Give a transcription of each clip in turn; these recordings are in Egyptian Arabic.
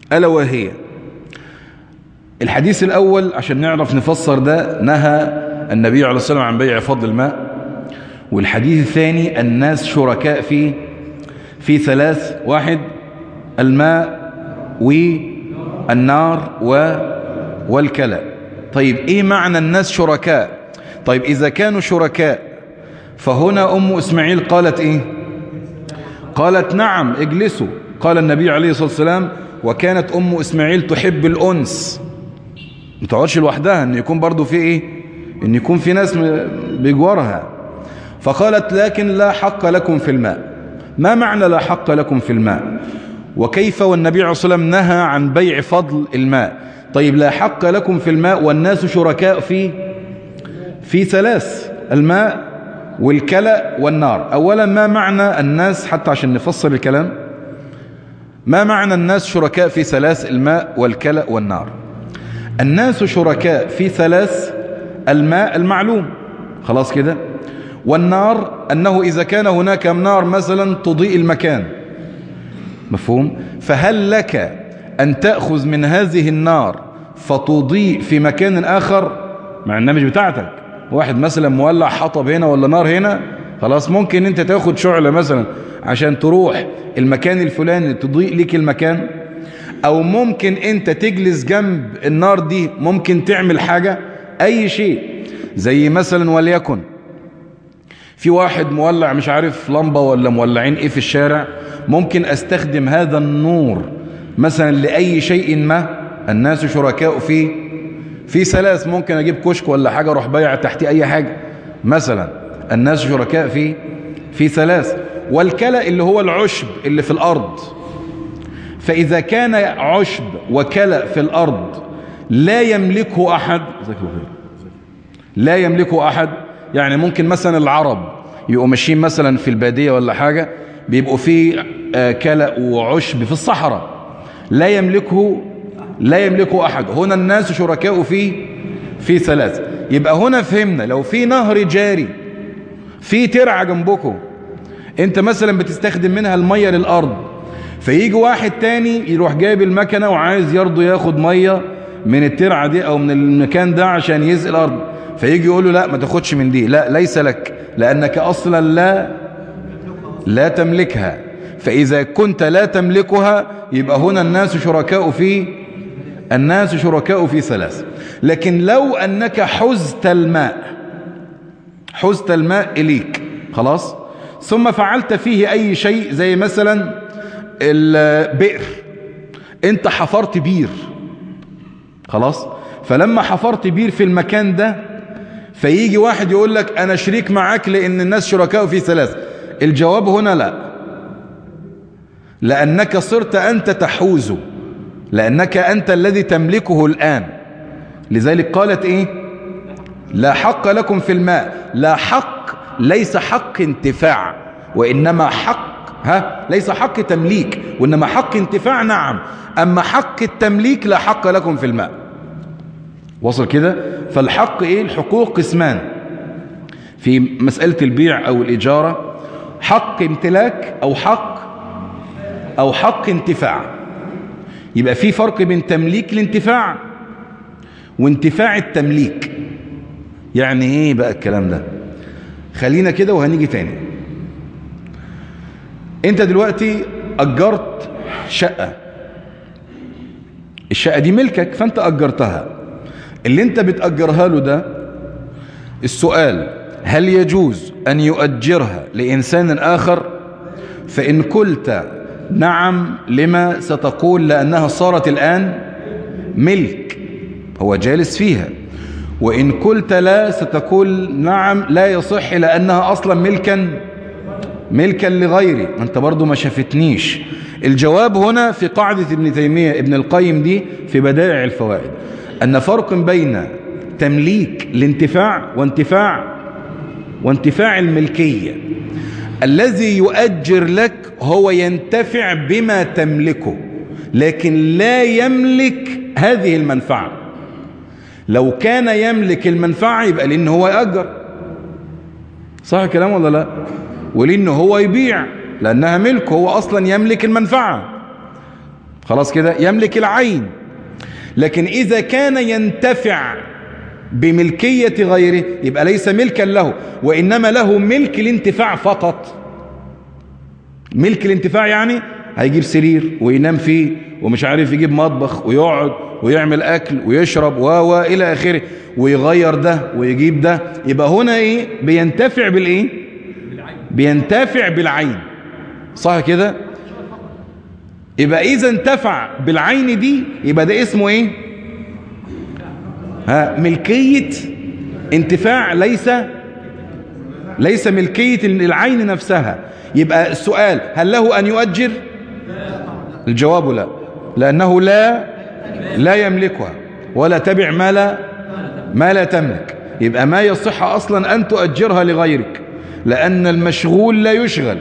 ألا وهي الحديث الأول عشان نعرف نفسر ده نهى النبي عليه الصلاة والسلام عن بيع فضل الماء والحديث الثاني الناس شركاء في في ثلاث واحد الماء والنار و والكلى طيب ايه معنى الناس شركاء طيب اذا كانوا شركاء فهنا ام اسماعيل قالت ايه قالت نعم اجلسوا قال النبي عليه الصلاة والسلام وكانت ام اسماعيل تحب الانس ما تقعدش لوحدها ان يكون برضو في ايه ان يكون في ناس بجوارها فقالت لكن لا حق لكم في الماء ما معنى لا حق لكم في الماء وكيف والنبي عليه الصلاة والسلام نهى عن بيع فضل الماء طيب لا حق لكم في الماء والناس شركاء في في ثلاث الماء والكلى والنار أولا ما معنى الناس حتى عشان نفسر الكلام ما معنى الناس شركاء في ثلاث الماء والكلى والنار الناس شركاء في ثلاث الماء المعلوم خلاص كده والنار أنه إذا كان هناك نار مثلا تضيء المكان مفهوم فهل لك أن تأخذ من هذه النار فتضيء في مكان آخر مع أنها مش بتاعتك واحد مثلا مولع حطب هنا ولا نار هنا خلاص ممكن انت تاخد شعلة مثلا عشان تروح المكان الفلاني تضيء لك المكان او ممكن انت تجلس جنب النار دي ممكن تعمل حاجة اي شيء زي مثلا وليكن في واحد مولع مش عارف لمبة ولا مولعين ايه في الشارع ممكن استخدم هذا النور مثلا لأي شيء ما الناس شركاء فيه في ثلاث ممكن اجيب كشك ولا حاجة اروح بايع تحتي اي حاجة مثلا الناس شركاء فيه في ثلاث والكلى اللي هو العشب اللي في الارض فاذا كان عشب وكلى في الارض لا يملكه احد لا يملكه احد يعني ممكن مثلا العرب يبقوا ماشيين مثلا في البادية ولا حاجة بيبقوا في كلى وعشب في الصحراء لا يملكه لا يملكه أحد هنا الناس شركاء فيه في ثلاث يبقى هنا فهمنا لو في نهر جاري في ترعة جنبكم انت مثلا بتستخدم منها المية للأرض فيجي واحد تاني يروح جايب المكنة وعايز يرضو ياخد مية من الترعة دي او من المكان ده عشان يسقي الأرض فيجي يقول له لا ما تاخدش من دي لا ليس لك لأنك أصلا لا لا تملكها فإذا كنت لا تملكها يبقى هنا الناس شركاء في الناس شركاء في ثلاث لكن لو أنك حزت الماء حزت الماء إليك خلاص ثم فعلت فيه أي شيء زي مثلا البئر انت حفرت بير خلاص فلما حفرت بير في المكان ده فيجي واحد يقول لك أنا شريك معاك لأن الناس شركاء في ثلاث الجواب هنا لا لأنك صرت أنت تحوزه لأنك أنت الذي تملكه الآن لذلك قالت إيه لا حق لكم في الماء لا حق ليس حق انتفاع وإنما حق ها ليس حق تمليك وإنما حق انتفاع نعم أما حق التمليك لا حق لكم في الماء وصل كده فالحق ايه الحقوق قسمان في مسألة البيع او الاجارة حق امتلاك او حق او حق انتفاع يبقى في فرق بين تمليك الانتفاع وانتفاع التمليك يعني ايه بقى الكلام ده خلينا كده وهنيجي تاني انت دلوقتي اجرت شقة الشقة دي ملكك فانت اجرتها اللي انت بتأجرها له ده السؤال هل يجوز أن يؤجرها لإنسان آخر فإن قلت نعم لما ستقول لأنها صارت الآن ملك هو جالس فيها وإن قلت لا ستقول نعم لا يصح لأنها أصلا ملكا ملكا لغيري أنت برضو ما شافتنيش الجواب هنا في قاعدة ابن تيمية ابن القيم دي في بدائع الفوائد أن فرق بين تمليك الانتفاع وانتفاع وانتفاع الملكية الذي يؤجر لك هو ينتفع بما تملكه لكن لا يملك هذه المنفعة لو كان يملك المنفعة يبقى لأنه هو يأجر صح الكلام ولا لا ولأنه هو يبيع لأنها ملك هو أصلا يملك المنفعة خلاص كده يملك العين لكن إذا كان ينتفع بملكية غيره يبقى ليس ملكا له وإنما له ملك الانتفاع فقط ملك الانتفاع يعني هيجيب سرير وينام فيه ومش عارف يجيب مطبخ ويقعد ويعمل أكل ويشرب و و إلى آخره ويغير ده ويجيب ده يبقى هنا إيه بينتفع بالإيه بينتفع بالعين صح كده يبقى إذا انتفع بالعين دي يبقى ده اسمه إيه ها ملكية انتفاع ليس ليس ملكية العين نفسها يبقى السؤال هل له أن يؤجر الجواب لا لأنه لا لا يملكها ولا تبع ما لا ما لا تملك يبقى ما يصح أصلا أن تؤجرها لغيرك لأن المشغول لا يشغل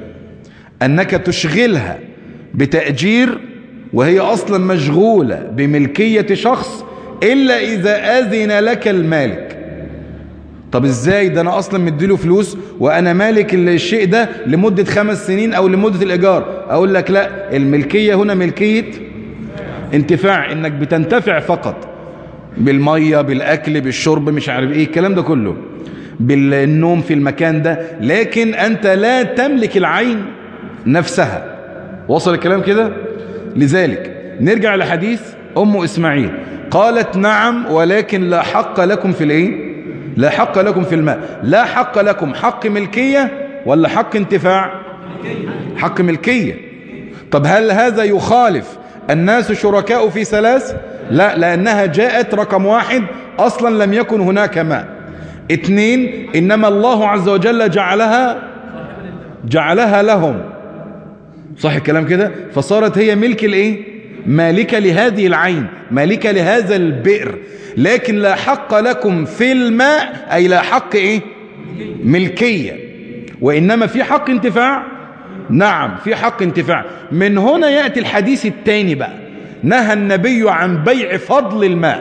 أنك تشغلها بتأجير وهي أصلا مشغولة بملكية شخص إلا إذا أذن لك المالك طب إزاي ده أنا أصلا مديله فلوس وأنا مالك الشيء ده لمدة خمس سنين أو لمدة الإيجار أقول لك لا الملكية هنا ملكية انتفاع إنك بتنتفع فقط بالمية بالأكل بالشرب مش عارف إيه الكلام ده كله بالنوم في المكان ده لكن أنت لا تملك العين نفسها وصل الكلام كده لذلك نرجع لحديث أم إسماعيل قالت نعم ولكن لا حق لكم في الايه لا حق لكم في الماء لا حق لكم حق ملكية ولا حق انتفاع حق ملكية طب هل هذا يخالف الناس شركاء في ثلاث لا لأنها جاءت رقم واحد أصلا لم يكن هناك ماء اثنين إنما الله عز وجل جعلها جعلها لهم صح الكلام كده فصارت هي ملك الايه مالكة لهذه العين مالكة لهذا البئر لكن لا حق لكم في الماء أي لا حق إيه ملكية وإنما في حق انتفاع نعم في حق انتفاع من هنا يأتي الحديث الثاني بقى نهى النبي عن بيع فضل الماء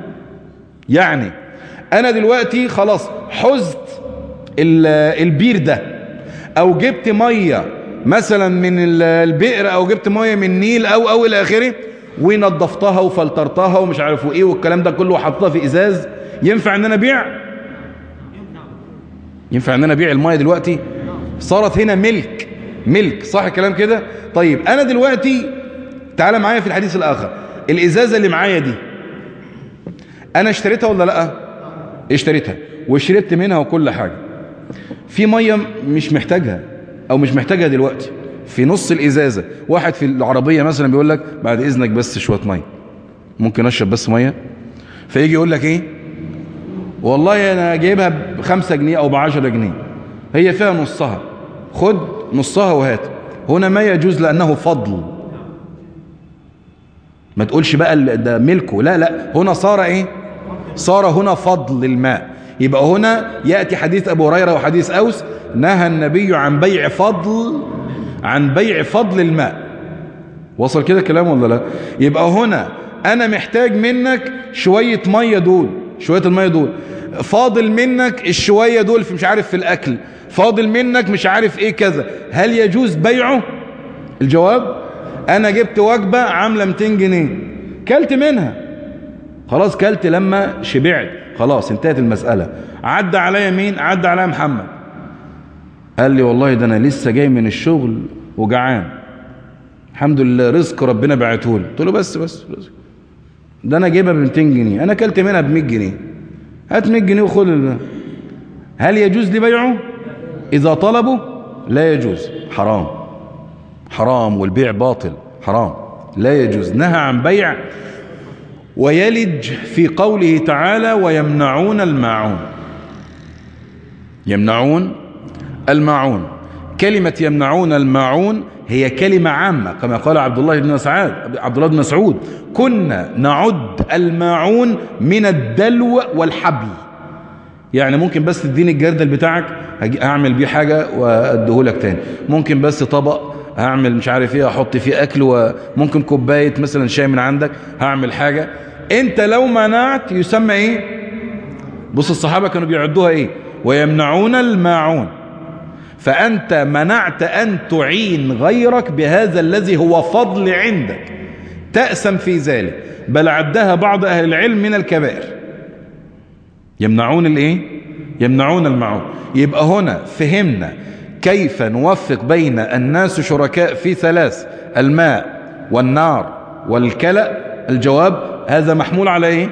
يعني أنا دلوقتي خلاص حزت البير ده أو جبت مية مثلا من البئر او جبت ميه من النيل او او الى اخره ونظفتها وفلترتها ومش عارف ايه والكلام ده كله وحطها في ازاز ينفع ان انا ابيع ينفع ان انا ابيع الميه دلوقتي صارت هنا ملك ملك صح الكلام كده طيب انا دلوقتي تعالى معايا في الحديث الاخر الازازه اللي معايا دي انا اشتريتها ولا لا اشتريتها وشربت منها وكل حاجه في ميه مش محتاجها او مش محتاجها دلوقتي في نص الازازة واحد في العربية مثلا بيقول لك بعد اذنك بس شوية مية ممكن اشرب بس مية فيجي يقول لك ايه والله انا جايبها بخمسة جنيه او بعشرة جنيه هي فيها نصها خد نصها وهات هنا ما يجوز لانه فضل ما تقولش بقى ده ملكه لا لا هنا صار ايه صار هنا فضل الماء يبقى هنا يأتي حديث أبو هريرة وحديث أوس نهى النبي عن بيع فضل عن بيع فضل الماء وصل كده كلام ولا لا يبقى هنا أنا محتاج منك شوية مية دول شوية المية دول فاضل منك الشوية دول في مش عارف في الأكل فاضل منك مش عارف إيه كذا هل يجوز بيعه الجواب أنا جبت وجبة عاملة 200 جنيه كلت منها خلاص كلت لما شبعت خلاص انتهت المسألة عدى عليا مين عدى عليا محمد قال لي والله ده انا لسه جاي من الشغل وجعان الحمد لله رزق ربنا بعته لي قلت له بس بس رزق ده انا جايبها ب 200 جنيه انا اكلت منها ب 100 جنيه هات 100 جنيه وخد ال- هل يجوز لي بيعه اذا طلبوا لا يجوز حرام حرام والبيع باطل حرام لا يجوز نهى عن بيع ويلج في قوله تعالى ويمنعون الماعون يمنعون الماعون كلمة يمنعون الماعون هي كلمة عامة كما قال عبد الله بن مسعود عبد الله بن مسعود كنا نعد الماعون من الدلو والحبل يعني ممكن بس تديني الجردل بتاعك هجي- هعمل بيه حاجة واديهولك تاني ممكن بس طبق هعمل مش عارف ايه احط فيه اكل وممكن كوباية مثلا شاي من عندك هعمل حاجة انت لو منعت يسمى ايه بص الصحابة كانوا بيعدوها ايه ويمنعون الماعون فأنت منعت أن تعين غيرك بهذا الذي هو فضل عندك تأسم في ذلك بل عدها بعض أهل العلم من الكبائر يمنعون الايه يمنعون المعون يبقى هنا فهمنا كيف نوفق بين الناس شركاء في ثلاث الماء والنار والكلأ الجواب هذا محمول على ايه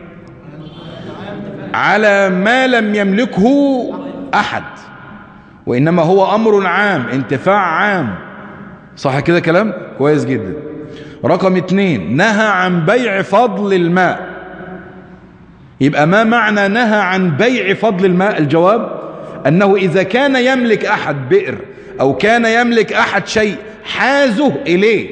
على ما لم يملكه احد وانما هو امر عام انتفاع عام صح كده كلام كويس جدا رقم اتنين نهى عن بيع فضل الماء يبقى ما معنى نهى عن بيع فضل الماء الجواب أنه إذا كان يملك أحد بئر أو كان يملك أحد شيء حازه إليه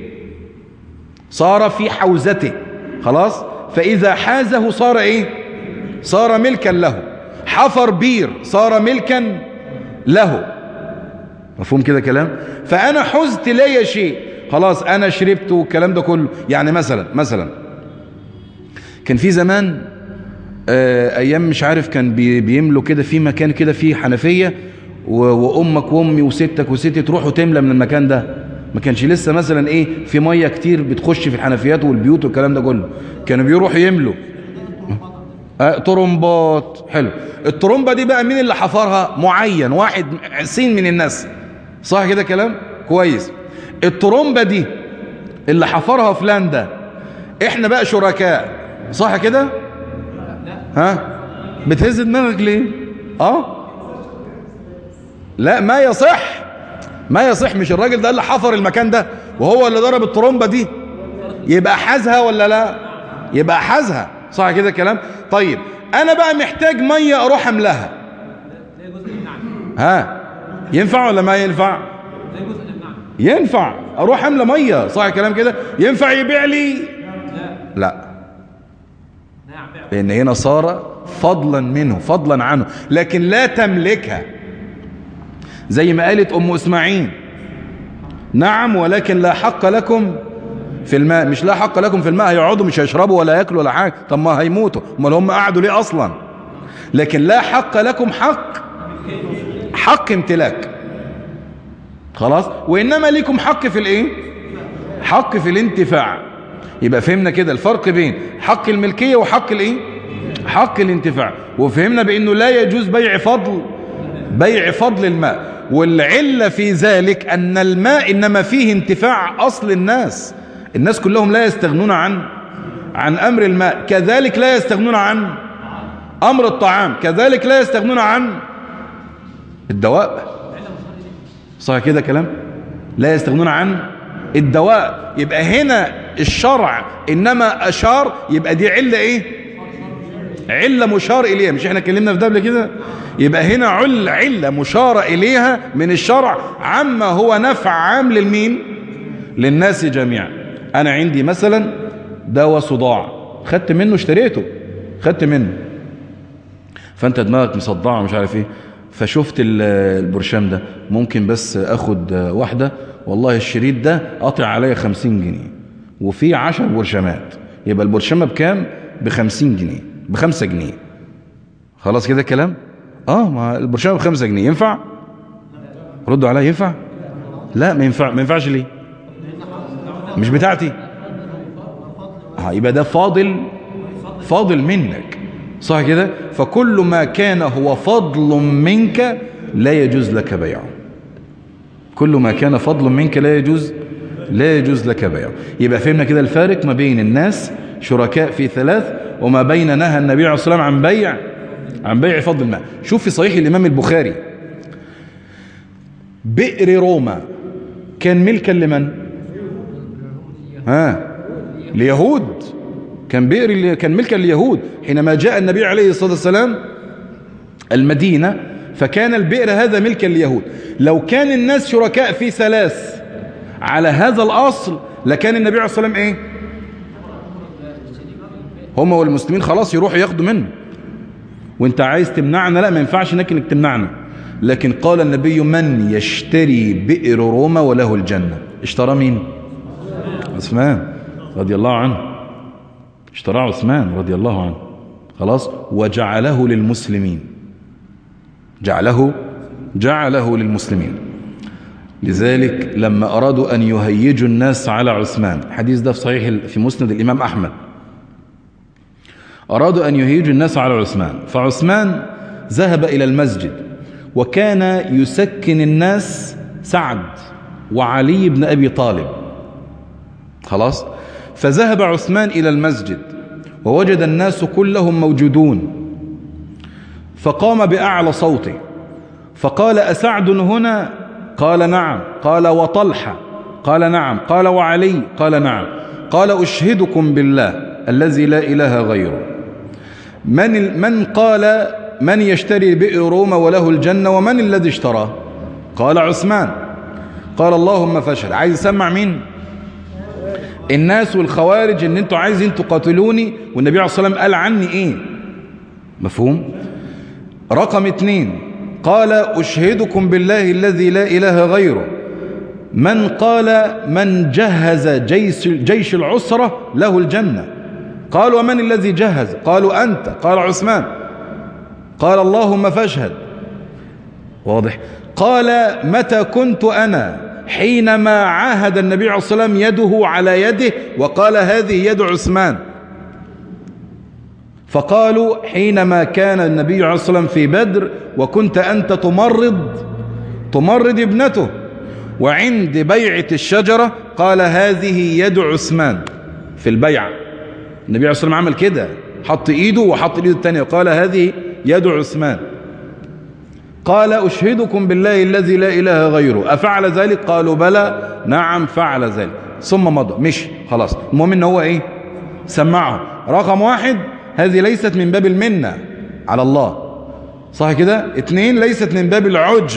صار في حوزته خلاص فإذا حازه صار إيه صار ملكا له حفر بير صار ملكا له مفهوم كده كلام فأنا حزت لي شيء خلاص أنا شربت والكلام ده كله يعني مثلا مثلا كان في زمان آه ايام مش عارف كان بي بيملوا كده في مكان كده فيه حنفيه وامك وامي وستك وستي تروحوا تملى من المكان ده ما كانش لسه مثلا ايه في ميه كتير بتخش في الحنفيات والبيوت والكلام ده كله كانوا بيروحوا يملوا آه طرمبات حلو الطرمبه دي بقى مين اللي حفرها معين واحد سين من الناس صح كده كلام كويس الطرمبه دي اللي حفرها فلان ده احنا بقى شركاء صح كده ها بتهز دماغك ليه اه لا ما يصح ما يصح مش الراجل ده اللي حفر المكان ده وهو اللي ضرب الطرمبة دي يبقى حازها ولا لا يبقى حازها صح كده الكلام طيب انا بقى محتاج مية اروح املاها ها ينفع ولا ما ينفع ينفع اروح املى مية صح الكلام كده ينفع يبيع لي لا لأن هنا صار فضلا منه فضلا عنه لكن لا تملكها زي ما قالت أم إسماعيل نعم ولكن لا حق لكم في الماء مش لا حق لكم في الماء هيقعدوا مش هيشربوا ولا ياكلوا ولا حاجة طب ما هيموتوا امال هم قعدوا ليه أصلا لكن لا حق لكم حق حق امتلاك خلاص وإنما لكم حق في الايه حق في الانتفاع يبقى فهمنا كده الفرق بين حق الملكية وحق الايه حق الانتفاع وفهمنا بانه لا يجوز بيع فضل بيع فضل الماء والعلة في ذلك ان الماء انما فيه انتفاع اصل الناس الناس كلهم لا يستغنون عن عن امر الماء كذلك لا يستغنون عن امر الطعام كذلك لا يستغنون عن الدواء صح كده كلام لا يستغنون عن الدواء يبقى هنا الشرع انما اشار يبقى دي علة ايه علة مشار اليها مش احنا اتكلمنا في ده قبل كده يبقى هنا عل علة مشارة اليها من الشرع عما هو نفع عام للمين للناس جميعا انا عندي مثلا دواء صداع خدت منه اشتريته خدت منه فانت دماغك مصدعه مش عارف ايه فشفت البرشام ده ممكن بس اخد واحدة والله الشريط ده قاطع عليا خمسين جنيه وفي عشر برشامات يبقى البرشامة بكام بخمسين جنيه بخمسة جنيه خلاص كده الكلام اه ما البرشامة بخمسة جنيه ينفع ردوا عليا ينفع لا ما ينفع ما ينفعش ليه مش بتاعتي اه يبقى ده فاضل فاضل منك صح كده فكل ما كان هو فضل منك لا يجوز لك بيعه كل ما كان فضل منك لا يجوز لا يجوز لك بيعه يبقى فهمنا كده الفارق ما بين الناس شركاء في ثلاث وما بين نهى النبي عليه الصلاة والسلام عن بيع عن بيع فضل الماء شوف في صحيح الإمام البخاري بئر روما كان ملكا لمن ها ليهود كان بئر كان ملكا لليهود حينما جاء النبي عليه الصلاة والسلام المدينة فكان البئر هذا ملكا لليهود لو كان الناس شركاء في ثلاث على هذا الأصل لكان النبي عليه الصلاة والسلام ايه هم والمسلمين خلاص يروحوا ياخدوا منه وانت عايز تمنعنا لا ما ينفعش انك انك تمنعنا لكن قال النبي من يشتري بئر روما وله الجنة اشترى مين عثمان رضي الله عنه اشترى عثمان رضي الله عنه خلاص وجعله للمسلمين جعله جعله للمسلمين لذلك لما أرادوا أن يهيجوا الناس على عثمان حديث ده في صحيح في مسند الإمام أحمد أرادوا أن يهيجوا الناس على عثمان فعثمان ذهب إلى المسجد وكان يسكن الناس سعد وعلي بن أبي طالب خلاص فذهب عثمان إلى المسجد ووجد الناس كلهم موجودون فقام بأعلى صوته فقال أسعد هنا قال نعم قال وطلحة قال نعم قال وعلي قال نعم قال أشهدكم بالله الذي لا إله غيره من, من قال من يشتري بئر روما وله الجنة ومن الذي اشتراه قال عثمان قال اللهم فاشهد عايز يسمع مين الناس والخوارج ان انتوا عايزين تقاتلوني والنبي عليه الصلاة والسلام قال عني ايه مفهوم رقم اتنين قال أشهدكم بالله الذي لا إله غيره من قال من جهز جيش, جيش العسرة له الجنة قال ومن الذي جهز قالوا أنت قال عثمان قال اللهم فاشهد واضح قال متى كنت أنا حينما عاهد النبي عليه الصلاة والسلام يده على يده وقال هذه يد عثمان فقالوا حينما كان النبي عليه الصلاة والسلام في بدر وكنت أنت تمرض تمرض ابنته وعند بيعة الشجرة قال هذه يد عثمان في البيعة النبي عليه الصلاة والسلام عمل كده حط ايده وحط ايده الثانية وقال هذه يد عثمان قال أشهدكم بالله الذي لا إله غيره أفعل ذلك قالوا بلى نعم فعل ذلك ثم مضى مشي خلاص المهم ان هو ايه سمعه رقم واحد هذه ليست من باب المنة على الله صح كده اتنين ليست من باب العجب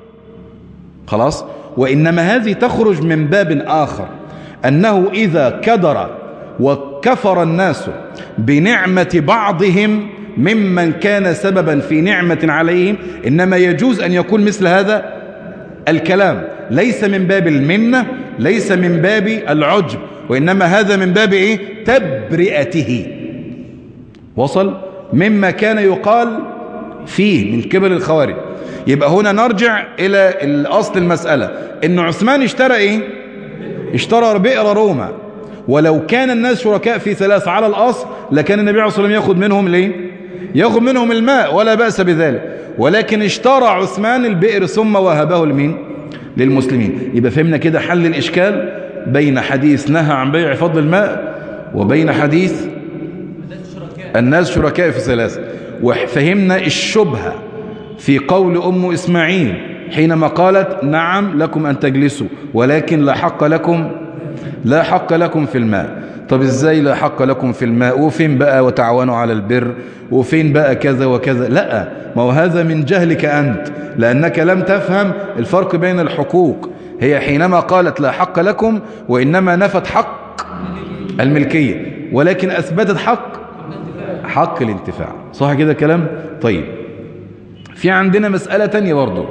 خلاص وإنما هذه تخرج من باب آخر أنه إذا كدر وكفر الناس بنعمة بعضهم ممن كان سببا في نعمة عليهم إنما يجوز أن يكون مثل هذا الكلام ليس من باب المنة ليس من باب العجب وإنما هذا من باب إيه تبرئته وصل مما كان يقال فيه من قبل الخوارج يبقى هنا نرجع إلى الأصل المسألة إن عثمان اشترى إيه اشترى بئر روما ولو كان الناس شركاء في ثلاث على الأصل لكان النبي عليه الصلاة والسلام ياخد منهم ليه ياخد منهم الماء ولا بأس بذلك ولكن اشترى عثمان البئر ثم وهبه لمين للمسلمين يبقى فهمنا كده حل الإشكال بين حديث نهى عن بيع فضل الماء وبين حديث الناس شركاء في ثلاثة وفهمنا الشبهة في قول أم إسماعيل حينما قالت نعم لكم أن تجلسوا ولكن لا حق لكم لا حق لكم في الماء طب ازاي لا حق لكم في الماء وفين بقى وتعاونوا على البر وفين بقى كذا وكذا لا ما هو هذا من جهلك أنت لأنك لم تفهم الفرق بين الحقوق هي حينما قالت لا حق لكم وإنما نفت حق الملكية ولكن أثبتت حق حق الانتفاع صح كده كلام طيب في عندنا مسألة تانية برضو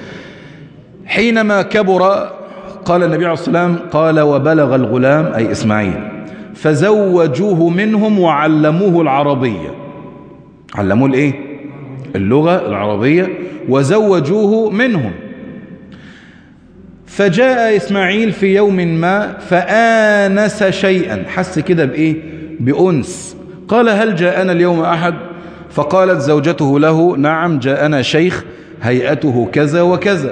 حينما كبر قال النبي عليه الصلاة والسلام قال وبلغ الغلام أي إسماعيل فزوجوه منهم وعلموه العربية علموه الايه اللغة العربية وزوجوه منهم فجاء إسماعيل في يوم ما فآنس شيئا حس كده بإيه بأنس قال هل جاءنا اليوم أحد فقالت زوجته له نعم جاءنا شيخ هيئته كذا وكذا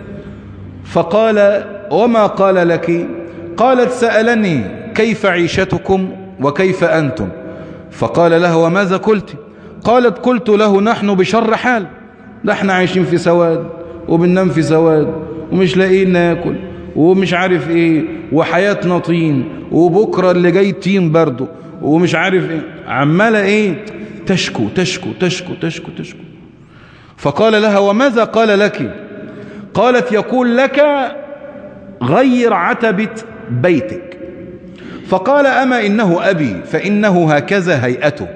فقال وما قال لك قالت سألني كيف عيشتكم وكيف أنتم فقال له وماذا قلت قالت قلت له نحن بشر حال نحن عايشين في سواد وبننام في سواد ومش لاقيين ناكل ومش عارف ايه وحياتنا طين وبكرة اللي جاي طين برضه ومش عارف ايه عمالة ايه تشكو تشكو تشكو تشكو تشكو فقال لها وماذا قال لك قالت يقول لك غير عتبة بيتك فقال أما إنه أبي فإنه هكذا هيئته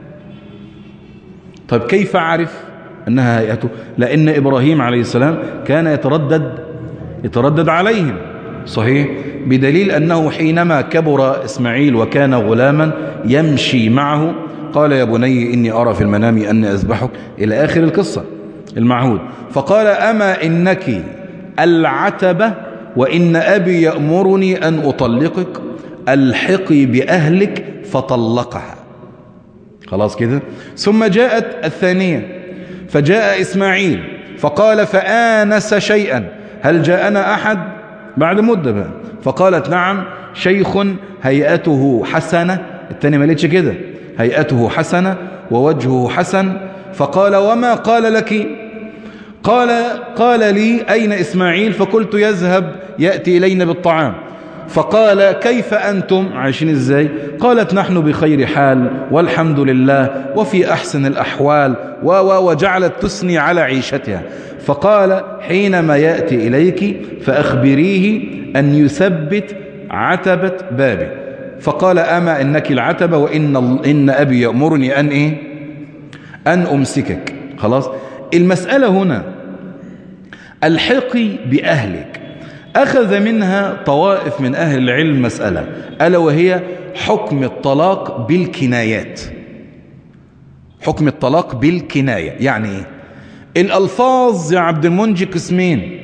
طيب كيف أعرف أنها هيئته لأن إبراهيم عليه السلام كان يتردد يتردد عليهم صحيح بدليل أنه حينما كبر إسماعيل وكان غلاما يمشي معه قال يا بني إني أرى في المنام أني أذبحك إلى آخر القصة المعهود فقال أما إنك العتبة وإن أبي يأمرني أن أطلقك الحقي بأهلك فطلقها خلاص كده ثم جاءت الثانية فجاء إسماعيل فقال فآنس شيئا هل جاءنا أحد بعد مدة بقى فقالت نعم شيخ هيئته حسنة التاني ما ليتش كده هيئته حسنة ووجهه حسن فقال وما قال لك قال قال لي أين إسماعيل فقلت يذهب يأتي إلينا بالطعام فقال كيف أنتم عايشين إزاي قالت نحن بخير حال والحمد لله وفي أحسن الأحوال وجعلت تثني على عيشتها فقال حينما يأتي إليك فأخبريه أن يثبت عتبة بابه فقال أما إنك العتبة وإن إن أبي يأمرني أن إيه أن أمسكك خلاص المسألة هنا الحقي بأهلك أخذ منها طوائف من أهل العلم مسألة ألا وهي حكم الطلاق بالكنايات حكم الطلاق بالكناية يعني إيه الألفاظ يا عبد المنجي قسمين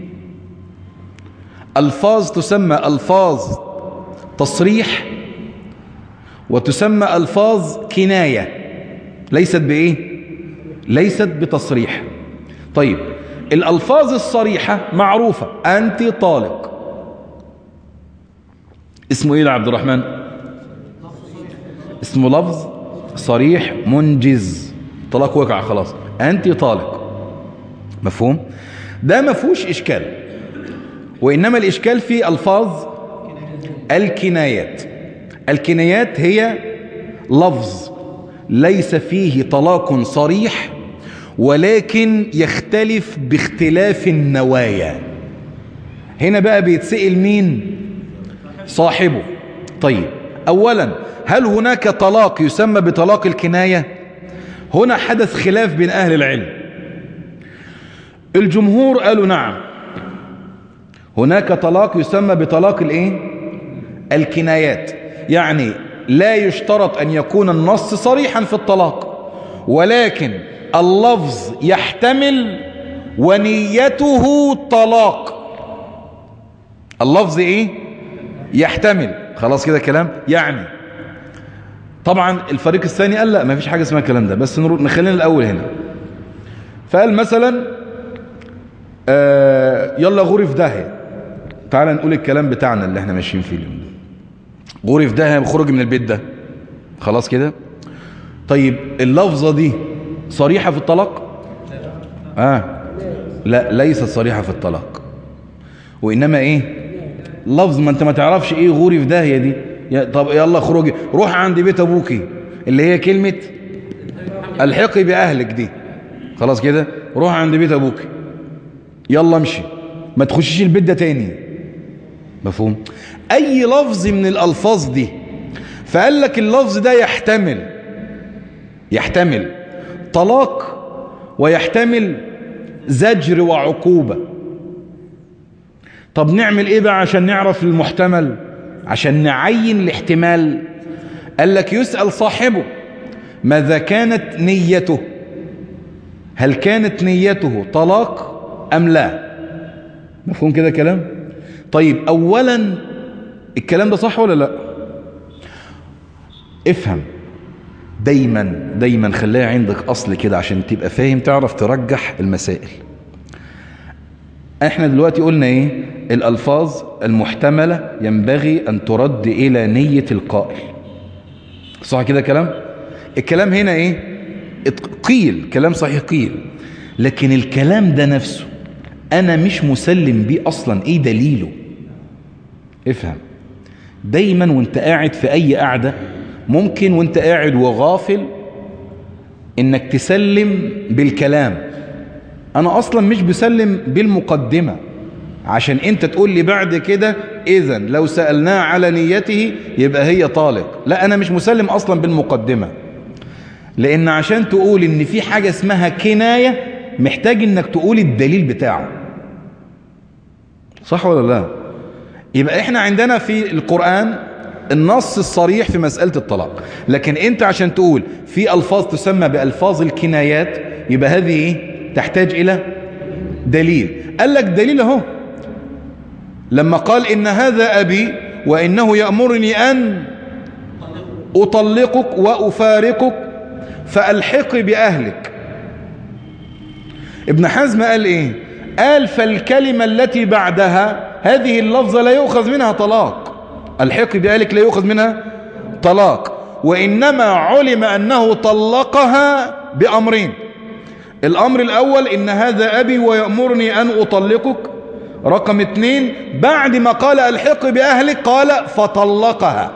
ألفاظ تسمى ألفاظ تصريح وتسمى ألفاظ كناية ليست بإيه ليست بتصريح طيب الألفاظ الصريحة معروفة أنت طالق اسمه إيه عبد الرحمن اسمه لفظ صريح منجز طلاق وقع خلاص أنت طالق مفهوم ده ما فيهوش إشكال وإنما الإشكال في ألفاظ الكنايات الكنايات هي لفظ ليس فيه طلاق صريح ولكن يختلف باختلاف النوايا هنا بقى بيتسئل مين صاحبه طيب أولا هل هناك طلاق يسمى بطلاق الكناية هنا حدث خلاف بين أهل العلم الجمهور قالوا نعم هناك طلاق يسمى بطلاق الايه الكنايات يعني لا يشترط أن يكون النص صريحا في الطلاق ولكن اللفظ يحتمل ونيته طلاق اللفظ ايه يحتمل خلاص كده كلام يعني طبعا الفريق الثاني قال لا ما فيش حاجة اسمها الكلام ده بس نخلينا الأول هنا فقال مثلا آه يلا غوري في داهية تعال نقول الكلام بتاعنا اللي احنا ماشيين فيه اليوم ده غوري في داهية بخرج من البيت ده خلاص كده طيب اللفظة دي صريحة في الطلاق آه لا ليست صريحة في الطلاق وإنما إيه لفظ ما أنت ما تعرفش إيه غوري في داهية دي يا طب يلا خروجي روح عند بيت أبوكي اللي هي كلمة الحقي بأهلك دي خلاص كده روح عند بيت أبوكي يلا امشي ما تخشيش البيت ده تاني مفهوم أي لفظ من الألفاظ دي فقال لك اللفظ ده يحتمل يحتمل طلاق ويحتمل زجر وعقوبة طب نعمل ايه بقى عشان نعرف المحتمل عشان نعين الاحتمال قال لك يسأل صاحبه ماذا كانت نيته هل كانت نيته طلاق أم لا مفهوم كده كلام طيب أولا الكلام ده صح ولا لا افهم دايما دايما خليها عندك أصل كده عشان تبقى فاهم تعرف ترجح المسائل احنا دلوقتي قلنا ايه الألفاظ المحتملة ينبغي أن ترد إلى نية القائل صح كده كلام الكلام هنا ايه قيل كلام صحيح قيل لكن الكلام ده نفسه أنا مش مسلم بيه أصلا إيه دليله افهم دايما وانت قاعد في أي قعدة ممكن وانت قاعد وغافل انك تسلم بالكلام انا اصلا مش بسلم بالمقدمة عشان انت تقول لي بعد كده اذا لو سألناه على نيته يبقى هي طالق لا انا مش مسلم اصلا بالمقدمة لان عشان تقول ان في حاجة اسمها كناية محتاج انك تقول الدليل بتاعه صح ولا لا يبقى احنا عندنا في القرآن النص الصريح في مسألة الطلاق لكن انت عشان تقول في ألفاظ تسمى بألفاظ الكنايات يبقى هذه ايه تحتاج إلى دليل قال لك دليل اهو لما قال إن هذا أبي وإنه يأمرني أن أطلقك وأفارقك فألحقي بأهلك ابن حزم قال إيه قال فالكلمة التي بعدها هذه اللفظة لا يؤخذ منها طلاق الحقي بأهلك لا يؤخذ منها طلاق وإنما علم أنه طلقها بأمرين الأمر الأول إن هذا أبي ويأمرني أن أطلقك رقم اتنين بعد ما قال الحق بأهلك قال فطلقها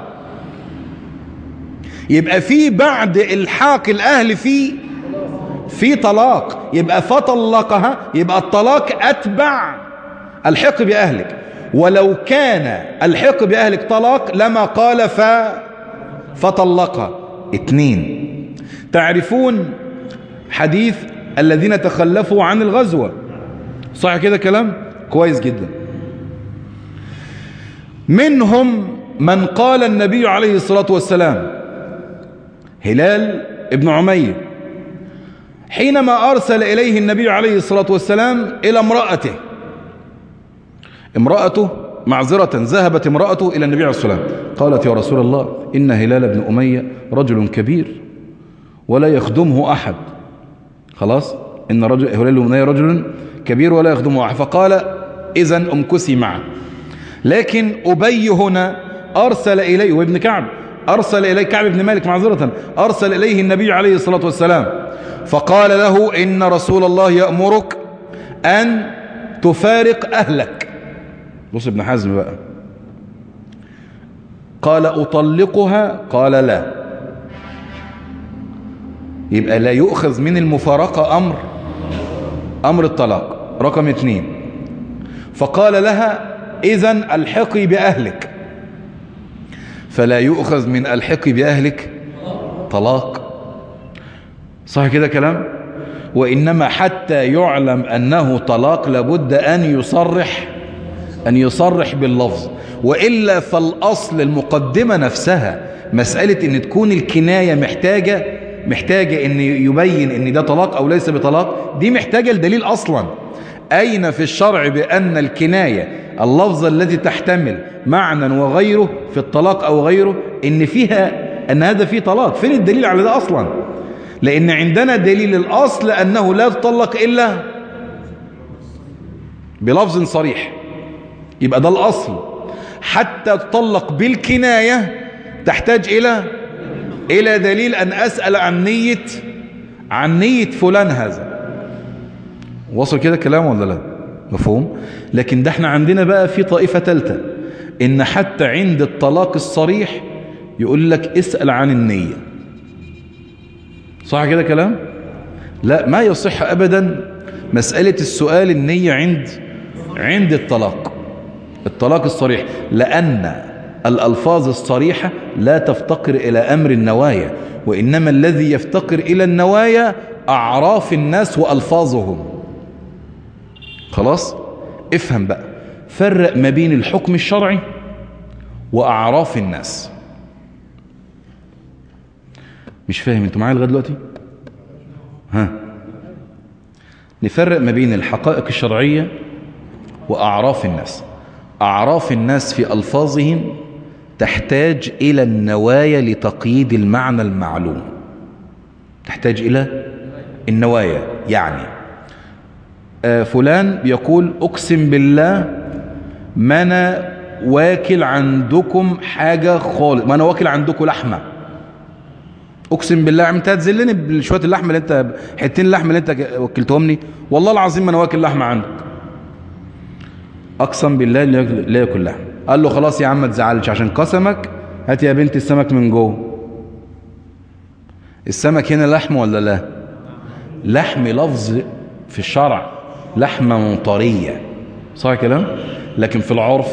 يبقى في بعد الحاق الأهل في في طلاق يبقى فطلقها يبقى الطلاق أتبع الحق بأهلك ولو كان الحق بأهلك طلاق لما قال ف فطلقها اتنين تعرفون حديث الذين تخلفوا عن الغزوة صح كده كلام كويس جدا منهم من قال النبي عليه الصلاة والسلام هلال ابن عمير حينما أرسل إليه النبي عليه الصلاة والسلام إلى امرأته امرأته معذرة ذهبت امرأته إلى النبي عليه الصلاة والسلام قالت يا رسول الله إن هلال بن أمية رجل كبير ولا يخدمه أحد خلاص إن رجل هلال بن أمية رجل كبير ولا يخدمه أحد فقال إذا أمكسي معه لكن أبي هنا أرسل إليه وابن كعب أرسل إليه كعب بن مالك معذرة أرسل إليه النبي عليه الصلاة والسلام فقال له إن رسول الله يأمرك أن تفارق أهلك بص ابن حزم بقى قال أطلقها قال لا يبقى لا يؤخذ من المفارقة أمر أمر الطلاق رقم اثنين فقال لها إذن الحقي بأهلك فلا يؤخذ من الحقي بأهلك طلاق صح كده كلام وإنما حتى يعلم أنه طلاق لابد أن يصرح أن يصرح باللفظ وإلا فالأصل المقدمة نفسها مسألة أن تكون الكناية محتاجة محتاجة أن يبين أن ده طلاق أو ليس بطلاق دي محتاجة لدليل أصلا أين في الشرع بأن الكناية اللفظة التي تحتمل معنى وغيره في الطلاق أو غيره إن فيها أن هذا فيه طلاق فين الدليل على ده أصلا لأن عندنا دليل الأصل أنه لا تطلق إلا بلفظ صريح يبقى ده الأصل حتى تطلق بالكناية تحتاج إلى إلى دليل أن أسأل عن نية عن نية فلان هذا وصل كده كلام ولا لا مفهوم لكن ده احنا عندنا بقى في طائفة ثالثة إن حتى عند الطلاق الصريح يقول لك اسأل عن النية صح كده كلام لا ما يصح أبدا مسألة السؤال النية عند عند الطلاق الطلاق الصريح لأن الألفاظ الصريحة لا تفتقر إلى أمر النوايا وإنما الذي يفتقر إلى النوايا أعراف الناس وألفاظهم خلاص افهم بقى فرق ما بين الحكم الشرعي وأعراف الناس مش فاهم انتوا معايا لغايه دلوقتي ها نفرق ما بين الحقائق الشرعية وأعراف الناس أعراف الناس في ألفاظهم تحتاج إلى النوايا لتقييد المعنى المعلوم تحتاج إلى النوايا يعني آه فلان بيقول أقسم بالله ما أنا واكل عندكم حاجة خالص ما أنا واكل عندكم لحمة اقسم بالله انت هتذلني بشويه اللحمه اللي انت حتين اللحمه اللي انت وكلتهم لي والله العظيم ما انا واكل لحمه عندك اقسم بالله لا ياكل لحم قال له خلاص يا عم ما تزعلش عشان قسمك هات يا بنت السمك من جوه السمك هنا لحم ولا لا لحم لفظ في الشرع لحمه مطريه صح كلام لكن في العرف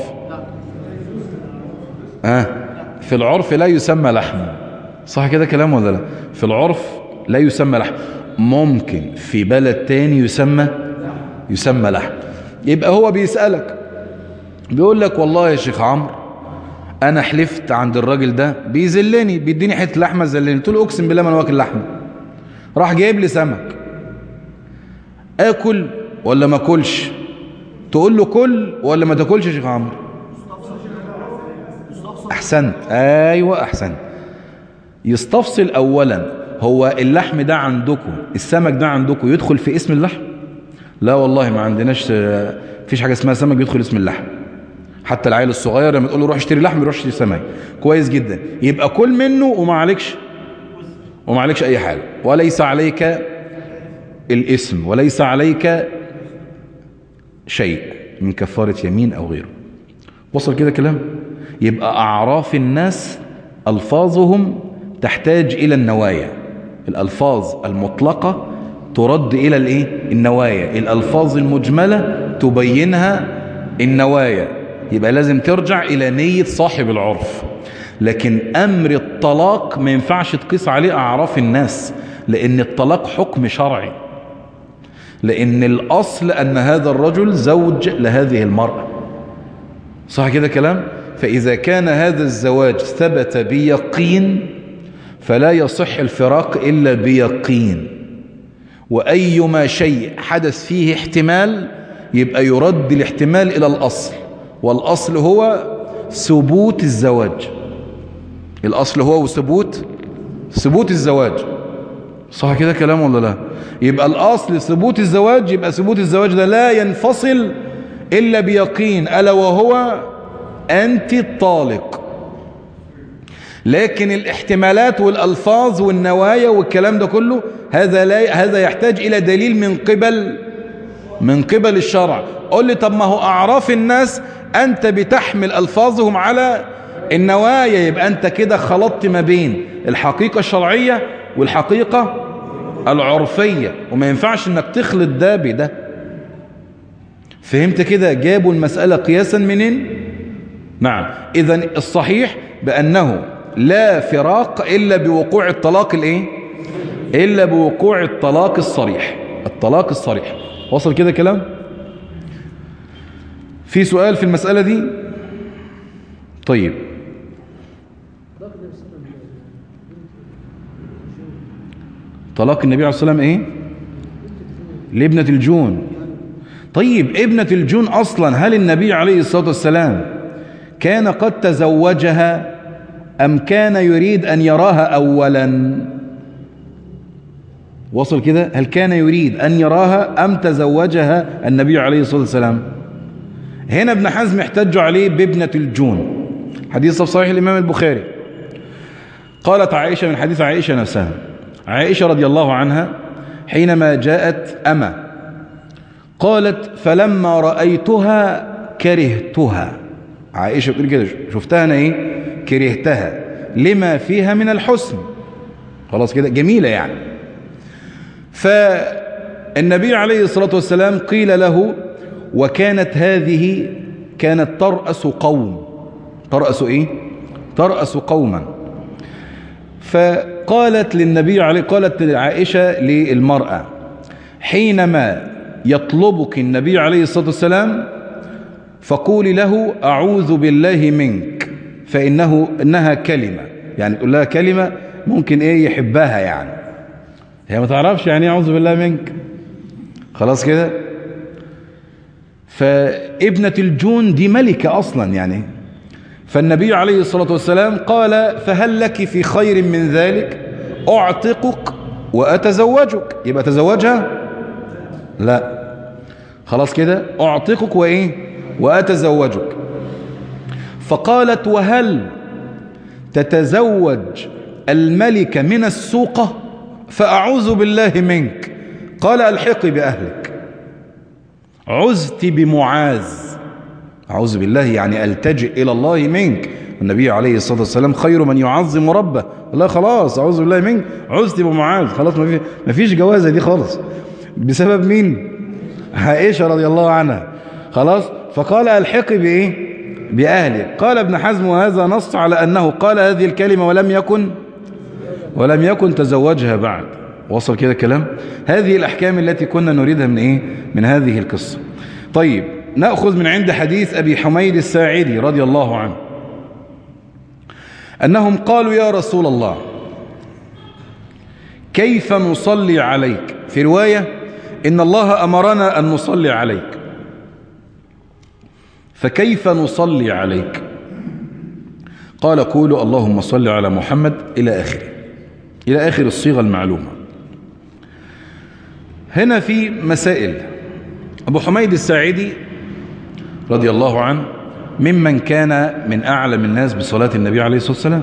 اه في العرف لا يسمى لحم صح كده كلام ولا لا في العرف لا يسمى لحم ممكن في بلد تاني يسمى يسمى لحم يبقى هو بيسألك بيقول لك والله يا شيخ عمرو انا حلفت عند الراجل ده بيذلني بيديني حته لحمه ذلني قلت له اقسم بالله ما انا واكل لحمه راح جايب لي سمك اكل ولا ما كلش تقول له كل ولا ما تاكلش يا شيخ عمرو احسنت ايوه احسنت يستفصل اولا هو اللحم ده عندكم السمك ده عندكم يدخل في اسم اللحم لا والله ما عندناش فيش حاجه اسمها سمك يدخل اسم اللحم حتى العيل الصغير لما تقول له روح اشتري لحم يروح يشتري سمك كويس جدا يبقى كل منه وما عليكش وما عليكش اي حاجه وليس عليك الاسم وليس عليك شيء من كفاره يمين او غيره وصل كده كلام يبقى اعراف الناس الفاظهم تحتاج الى النوايا الالفاظ المطلقه ترد الى الايه النوايا الالفاظ المجمله تبينها النوايا يبقى لازم ترجع الى نيه صاحب العرف لكن امر الطلاق ما ينفعش تقيس عليه اعراف الناس لان الطلاق حكم شرعي لان الاصل ان هذا الرجل زوج لهذه المراه صح كده كلام فاذا كان هذا الزواج ثبت بيقين فلا يصح الفراق الا بيقين وايما شيء حدث فيه احتمال يبقى يرد الاحتمال الى الاصل والاصل هو ثبوت الزواج الاصل هو ثبوت ثبوت الزواج صح كده كلام ولا لا يبقى الاصل ثبوت الزواج يبقى ثبوت الزواج ده لا ينفصل الا بيقين الا وهو انت الطالق لكن الاحتمالات والالفاظ والنوايا والكلام ده كله هذا لا هذا يحتاج الى دليل من قبل من قبل الشرع قول لي طب ما هو اعراف الناس انت بتحمل الفاظهم على النوايا يبقى انت كده خلطت ما بين الحقيقة الشرعية والحقيقة العرفية وما ينفعش انك تخلط ده بده فهمت كده جابوا المسألة قياسا منين نعم اذا الصحيح بانه لا فراق الا بوقوع الطلاق الايه الا بوقوع الطلاق الصريح الطلاق الصريح وصل كده كلام في سؤال في المسألة دي طيب طلاق النبي عليه الصلاة والسلام ايه لابنة الجون طيب ابنة الجون اصلا هل النبي عليه الصلاة والسلام كان قد تزوجها ام كان يريد ان يراها اولا وصل كده هل كان يريد ان يراها ام تزوجها النبي عليه الصلاة والسلام هنا ابن حزم احتج عليه بابنة الجون حديث صحيح الامام البخاري قالت عائشة من حديث عائشة نفسها عائشة رضي الله عنها حينما جاءت أما قالت فلما رأيتها كرهتها عائشة بتقول كده شفتها أنا إيه كرهتها لما فيها من الحسن خلاص كده جميلة يعني فالنبي عليه الصلاة والسلام قيل له وكانت هذه كانت ترأس قوم ترأس إيه ترأس قوما فقالت للنبي عليه قالت عائشة للمرأة حينما يطلبك النبي عليه الصلاة والسلام فقولي له أعوذ بالله منك فإنه إنها كلمة يعني تقول لها كلمة ممكن إيه يحبها يعني هي ما تعرفش يعني أعوذ بالله منك خلاص كده فابنة الجون دي ملكة أصلا يعني فالنبي عليه الصلاة والسلام قال فهل لك في خير من ذلك أعتقك وأتزوجك يبقى تزوجها لا خلاص كده أعتقك وإيه وأتزوجك فقالت وهل تتزوج الملك من السوقة فأعوذ بالله منك قال ألحقي بأهلك عزت بمعاذ أعوذ بالله يعني ألتجئ إلى الله منك النبي عليه الصلاة والسلام خير من يعظم ربه الله خلاص أعوذ بالله منك عزت بمعاذ خلاص ما فيش جوازة دي خالص بسبب مين عائشة رضي الله عنها خلاص فقال ألحقي بإيه بأهلك قال ابن حزم وهذا نص على أنه قال هذه الكلمة ولم يكن ولم يكن تزوجها بعد وصل كده كلام هذه الأحكام التي كنا نريدها من إيه من هذه القصة طيب نأخذ من عند حديث أبي حميد الساعدي رضي الله عنه أنهم قالوا يا رسول الله كيف نصلي عليك في رواية إن الله أمرنا أن نصلي عليك فكيف نصلي عليك قال قولوا اللهم صل على محمد إلى آخره إلى آخر الصيغة المعلومة هنا في مسائل أبو حميد الساعدي رضي الله عنه ممن كان من أعلم الناس بصلاة النبي عليه الصلاة والسلام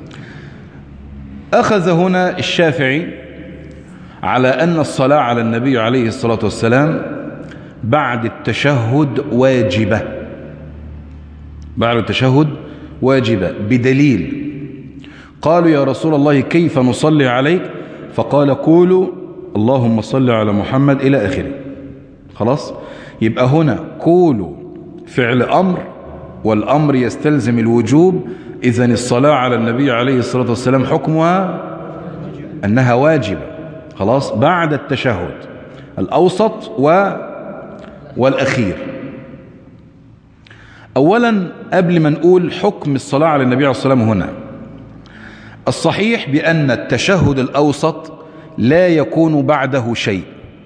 أخذ هنا الشافعي على أن الصلاة على النبي عليه الصلاة والسلام بعد التشهد واجبة بعد التشهد واجبة بدليل قالوا يا رسول الله كيف نصلي عليك فقال قولوا اللهم صل على محمد إلى آخره خلاص يبقى هنا قولوا فعل أمر والأمر يستلزم الوجوب إذا الصلاة على النبي عليه الصلاة والسلام حكمها أنها واجبة خلاص بعد التشهد الأوسط و والأخير أولا قبل ما نقول حكم الصلاة على النبي عليه الصلاة والسلام هنا الصحيح بأن التشهد الأوسط لا يكون بعده شيء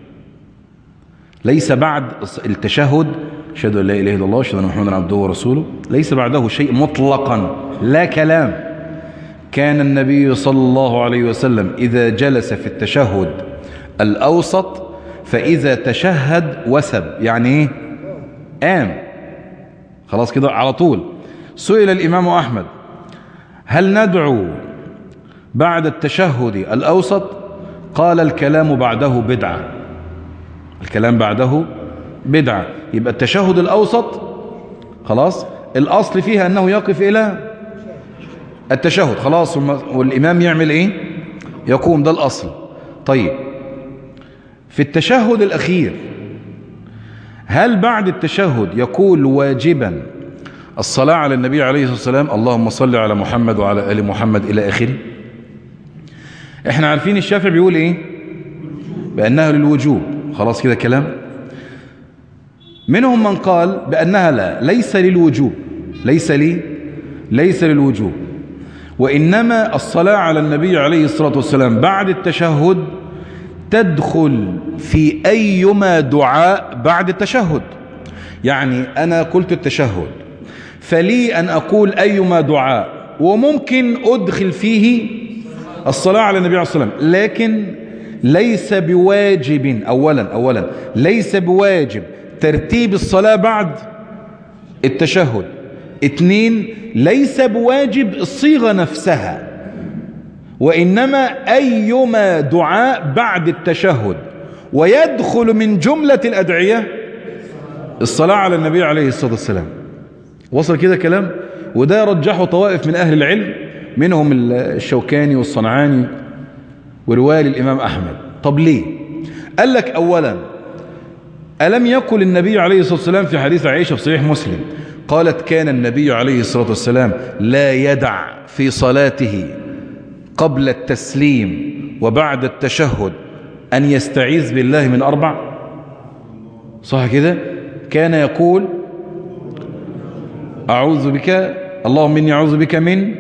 ليس بعد التشهد أشهد أن لا إله إلا الله أشهد أن محمدا عبده ورسوله ليس بعده شيء مطلقا لا كلام كان النبي صلى الله عليه وسلم إذا جلس في التشهد الأوسط فإذا تشهد وسب يعني إيه قام خلاص كده على طول سئل الإمام أحمد هل ندعو بعد التشهد الأوسط قال الكلام بعده بدعة الكلام بعده بدعة يبقى التشهد الأوسط خلاص الأصل فيها أنه يقف إلى التشهد خلاص والإمام يعمل إيه يقوم ده الأصل طيب في التشهد الأخير هل بعد التشهد يقول واجبا الصلاة على النبي عليه الصلاة والسلام اللهم صل على محمد وعلى آل محمد إلى آخره احنا عارفين الشافعي بيقول ايه بأنها للوجوب خلاص كده كلام منهم من قال بأنها لا ليس للوجوب ليس لي ليس للوجوب وإنما الصلاة على النبي عليه الصلاة والسلام بعد التشهد تدخل في أيما دعاء بعد التشهد يعني أنا قلت التشهد فلي أن أقول أيما دعاء وممكن أدخل فيه الصلاة على النبي عليه الصلاة والسلام لكن ليس بواجب أولا أولا ليس بواجب ترتيب الصلاة بعد التشهد اتنين ليس بواجب الصيغة نفسها وإنما أيما دعاء بعد التشهد ويدخل من جملة الأدعية الصلاة على النبي عليه الصلاة والسلام وصل كده كلام وده رجحه طوائف من أهل العلم منهم الشوكاني والصنعاني ورواية الإمام أحمد طب ليه قال لك أولا ألم يقل النبي عليه الصلاة والسلام في حديث عائشة في صحيح مسلم قالت كان النبي عليه الصلاة والسلام لا يدع في صلاته قبل التسليم وبعد التشهد أن يستعيذ بالله من أربع صح كده كان يقول أعوذ بك اللهم إني أعوذ بك من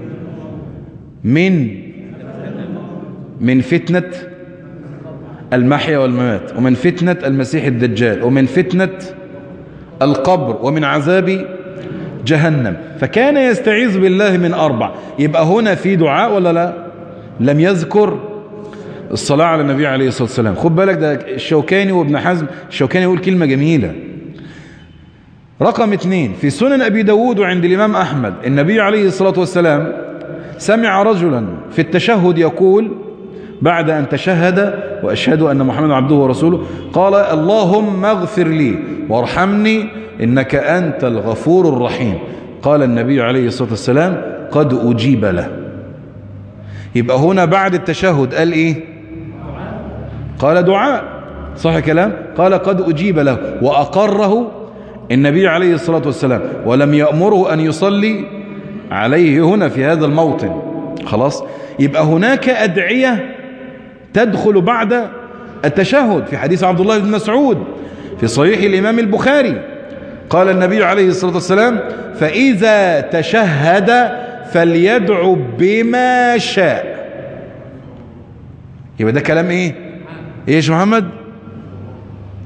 من من فتنة المحيا والممات ومن فتنة المسيح الدجال ومن فتنة القبر ومن عذاب جهنم فكان يستعيذ بالله من أربع يبقى هنا في دعاء ولا لا لم يذكر الصلاة على النبي عليه الصلاة والسلام خد بالك ده الشوكاني وابن حزم الشوكاني يقول كلمة جميلة رقم اثنين في سنن أبي داود وعند الإمام أحمد النبي عليه الصلاة والسلام سمع رجلا في التشهد يقول بعد أن تشهد وأشهد أن محمد عبده ورسوله قال اللهم اغفر لي وارحمني إنك أنت الغفور الرحيم قال النبي عليه الصلاة والسلام قد أجيب له يبقى هنا بعد التشهد قال إيه قال دعاء صح كلام قال قد أجيب له وأقره النبي عليه الصلاة والسلام ولم يأمره أن يصلي عليه هنا في هذا الموطن خلاص يبقى هناك أدعية تدخل بعد التشهد في حديث عبد الله بن مسعود في صحيح الإمام البخاري قال النبي عليه الصلاة والسلام فإذا تشهد فليدعو بما شاء يبقى ده كلام ايه ايه يا محمد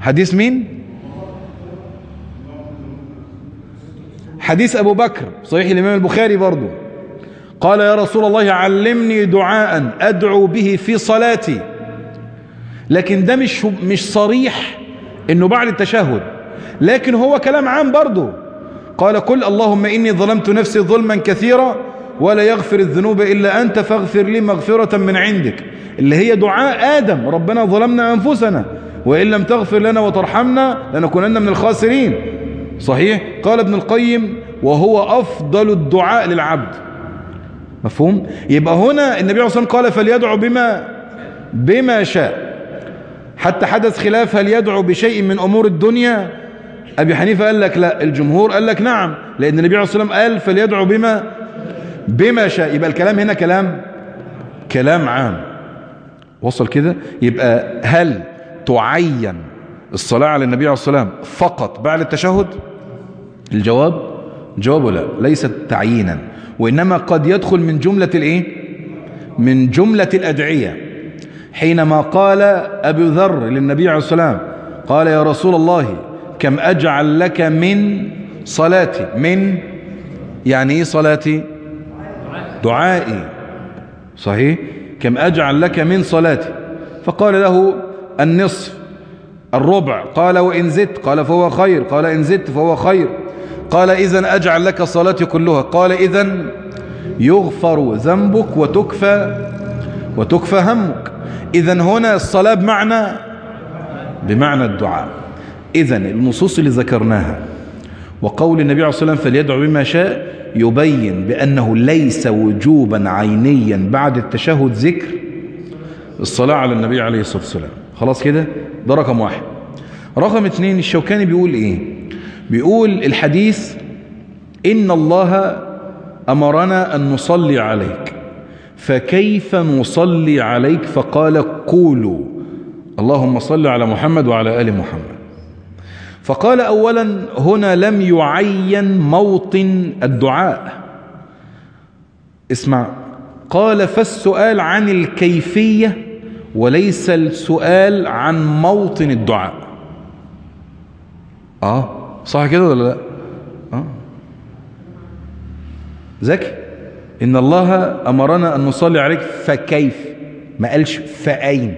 حديث مين حديث أبو بكر صحيح الإمام البخاري برضو قال يا رسول الله علمني دعاء أدعو به في صلاتي لكن ده مش مش صريح انه بعد التشهد لكن هو كلام عام برضه قال قل اللهم إني ظلمت نفسي ظلما كثيرا ولا يغفر الذنوب إلا أنت فاغفر لي مغفرة من عندك اللي هي دعاء آدم ربنا ظلمنا أنفسنا وإن لم تغفر لنا وترحمنا لنكونن من الخاسرين صحيح قال ابن القيم وهو أفضل الدعاء للعبد مفهوم يبقى هنا النبي عليه الصلاة والسلام قال فليدعو بما بما شاء حتى حدث خلاف هل يدعو بشيء من أمور الدنيا أبي حنيفة قال لك لا الجمهور قال لك نعم لأن النبي عليه الصلاة والسلام قال فليدعو بما بما شاء يبقى الكلام هنا كلام كلام عام وصل كده يبقى هل تعين الصلاة على النبي عليه الصلاة والسلام فقط بعد التشهد الجواب جواب لا ليست تعيينا وإنما قد يدخل من جملة الإيه من جملة الأدعية حينما قال أبو ذر للنبي عليه الصلاة والسلام قال يا رسول الله كم أجعل لك من صلاتي من يعني إيه صلاتي دعائي صحيح كم أجعل لك من صلاتي فقال له النصف الربع قال وإن زدت قال فهو خير قال إن زدت فهو خير قال إذا أجعل لك صلاتي كلها قال إذا يغفر ذنبك وتكفى وتكفى همك إذا هنا الصلاة بمعنى بمعنى الدعاء إذا النصوص اللي ذكرناها وقول النبي عليه الصلاة والسلام فليدعو بما شاء يبين بأنه ليس وجوبا عينيا بعد التشهد ذكر الصلاة على النبي عليه الصلاة والسلام خلاص كده ده رقم واحد رقم اتنين الشوكاني بيقول ايه بيقول الحديث إن الله أمرنا أن نصلي عليك فكيف نصلي عليك فقال قولوا اللهم صل على محمد وعلى آل محمد فقال أولا هنا لم يعين موطن الدعاء اسمع قال فالسؤال عن الكيفية وليس السؤال عن موطن الدعاء اه صح كده ولا لا اه ذكي إن الله أمرنا أن نصلي عليك فكيف ما قالش فأين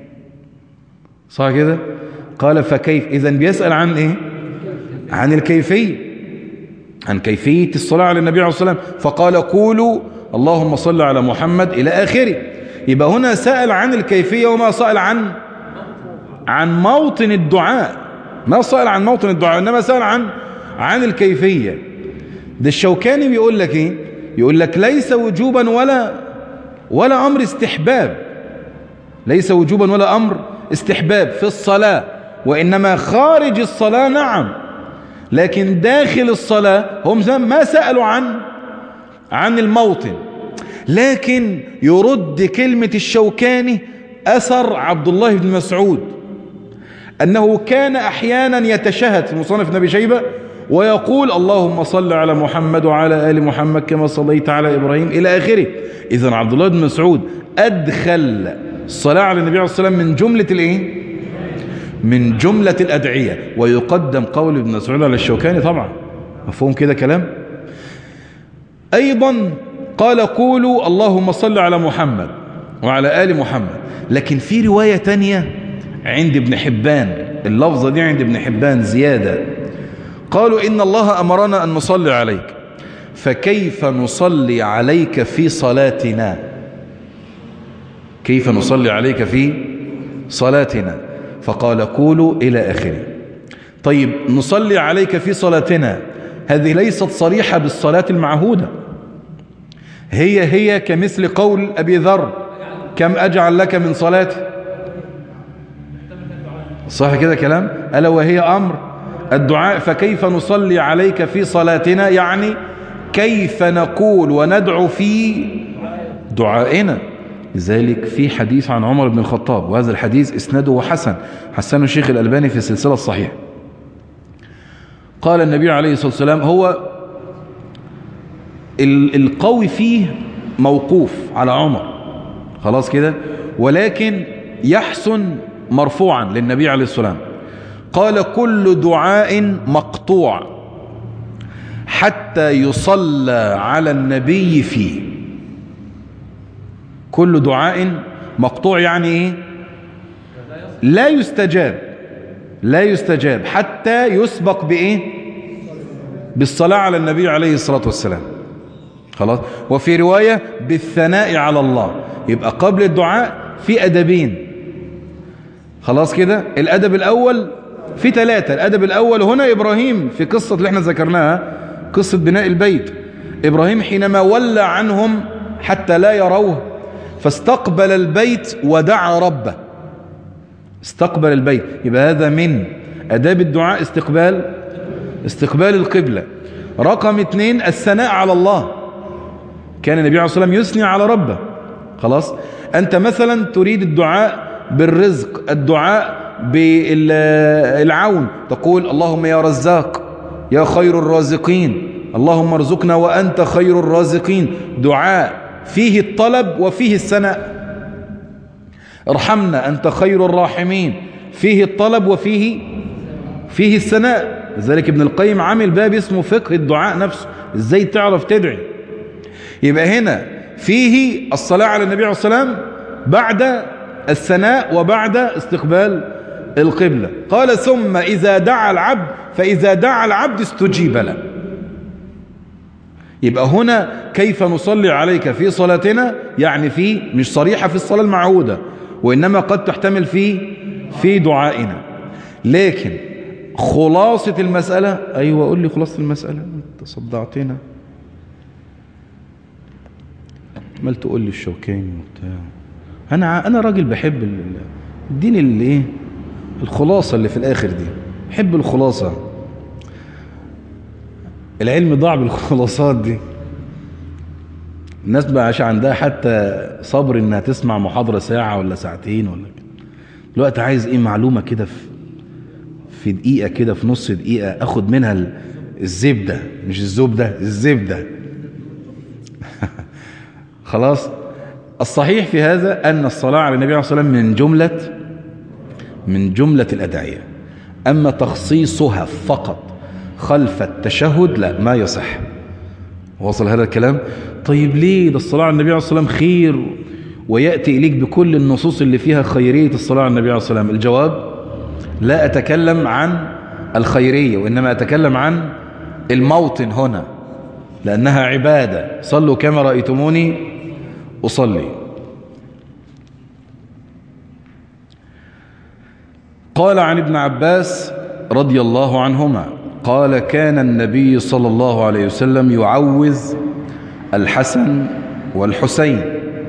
صح كده قال فكيف إذا بيسأل عن إيه عن الكيفية عن كيفية الصلاة على النبي عليه الصلاة والسلام فقال قولوا اللهم صل على محمد إلى آخره يبقى هنا سأل عن الكيفية وما سأل عن عن موطن الدعاء ما سأل عن موطن الدعاء إنما سأل عن عن الكيفية ده الشوكاني بيقول لك إيه يقول لك ليس وجوبا ولا ولا أمر استحباب ليس وجوبا ولا أمر استحباب في الصلاة وإنما خارج الصلاة نعم لكن داخل الصلاة هم ما سألوا عن عن الموطن لكن يرد كلمة الشوكاني أثر عبد الله بن مسعود أنه كان أحيانا يتشهد في مصنف نبي شيبة ويقول اللهم صل على محمد وعلى آل محمد كما صليت على إبراهيم إلى آخره إذا عبد الله بن مسعود أدخل الصلاة على النبي عليه الصلاة والسلام من جملة الإيه؟ من جملة الأدعية ويقدم قول ابن مسعود على الشوكاني طبعا مفهوم كده كلام أيضا قال قولوا اللهم صل على محمد وعلى آل محمد لكن في رواية تانية عند ابن حبان اللفظة دي عند ابن حبان زيادة قالوا إن الله أمرنا أن نصلي عليك فكيف نصلي عليك في صلاتنا كيف نصلي عليك في صلاتنا فقال قولوا إلى آخره طيب نصلي عليك في صلاتنا هذه ليست صريحة بالصلاة المعهودة هي هي كمثل قول أبي ذر كم أجعل لك من صلاتي صح كده كلام ألا وهي أمر الدعاء فكيف نصلي عليك في صلاتنا يعني كيف نقول وندعو في دعائنا لذلك في حديث عن عمر بن الخطاب وهذا الحديث اسناده حسن حسنه الشيخ الألباني في السلسلة الصحيحة قال النبي عليه الصلاة والسلام هو القوي فيه موقوف على عمر خلاص كده ولكن يحسن مرفوعا للنبي عليه الصلاة والسلام قال كل دعاء مقطوع حتى يصلى على النبي فيه كل دعاء مقطوع يعني ايه لا يستجاب لا يستجاب حتى يسبق بايه بالصلاة على النبي عليه الصلاة والسلام خلاص وفي رواية بالثناء على الله يبقى قبل الدعاء في أدبين خلاص كده الأدب الأول في ثلاثة الأدب الأول هنا إبراهيم في قصة اللي احنا ذكرناها قصة بناء البيت إبراهيم حينما ولى عنهم حتى لا يروه فاستقبل البيت ودعا ربه استقبل البيت يبقى هذا من أداب الدعاء استقبال استقبال القبلة رقم اثنين الثناء على الله كان النبي عليه الصلاة والسلام يثني على ربه خلاص أنت مثلا تريد الدعاء بالرزق الدعاء بالعون تقول اللهم يا رزاق يا خير الرازقين اللهم ارزقنا وأنت خير الرازقين دعاء فيه الطلب وفيه الثناء ارحمنا أنت خير الراحمين فيه الطلب وفيه فيه الثناء لذلك ابن القيم عامل باب اسمه فقه الدعاء نفسه ازاي تعرف تدعي يبقى هنا فيه الصلاة على النبي عليه الصلاة والسلام بعد الثناء وبعد استقبال القبلة قال ثم إذا دعا العبد فإذا دعا العبد استجيب له يبقى هنا كيف نصلي عليك في صلاتنا يعني في مش صريحة في الصلاة المعهودة وإنما قد تحتمل في في دعائنا لكن خلاصة المسألة أيوة قول لي خلاصة المسألة أنت صدعتنا عمال تقول لي الشوكاني وبتاع أنا أنا راجل بحب الدين اللي إيه الخلاصة اللي في الآخر دي بحب الخلاصة العلم ضاع بالخلاصات دي الناس بقى عشان عندها حتى صبر انها تسمع محاضرة ساعة ولا ساعتين ولا كده الوقت عايز ايه معلومة كده في في دقيقة كده في نص دقيقة اخد منها الزبدة مش الزبدة الزبدة خلاص الصحيح في هذا أن الصلاة على النبي عليه الصلاة والسلام من جملة من جملة الأدعية أما تخصيصها فقط خلف التشهد لا ما يصح وصل هذا الكلام طيب ليه ده الصلاة على النبي عليه الصلاة والسلام خير ويأتي إليك بكل النصوص اللي فيها خيرية الصلاة على النبي عليه الصلاة والسلام الجواب لا أتكلم عن الخيرية وإنما أتكلم عن الموطن هنا لأنها عبادة صلوا كما رأيتموني أصلي قال عن ابن عباس رضي الله عنهما قال كان النبي صلى الله عليه وسلم يعوز الحسن والحسين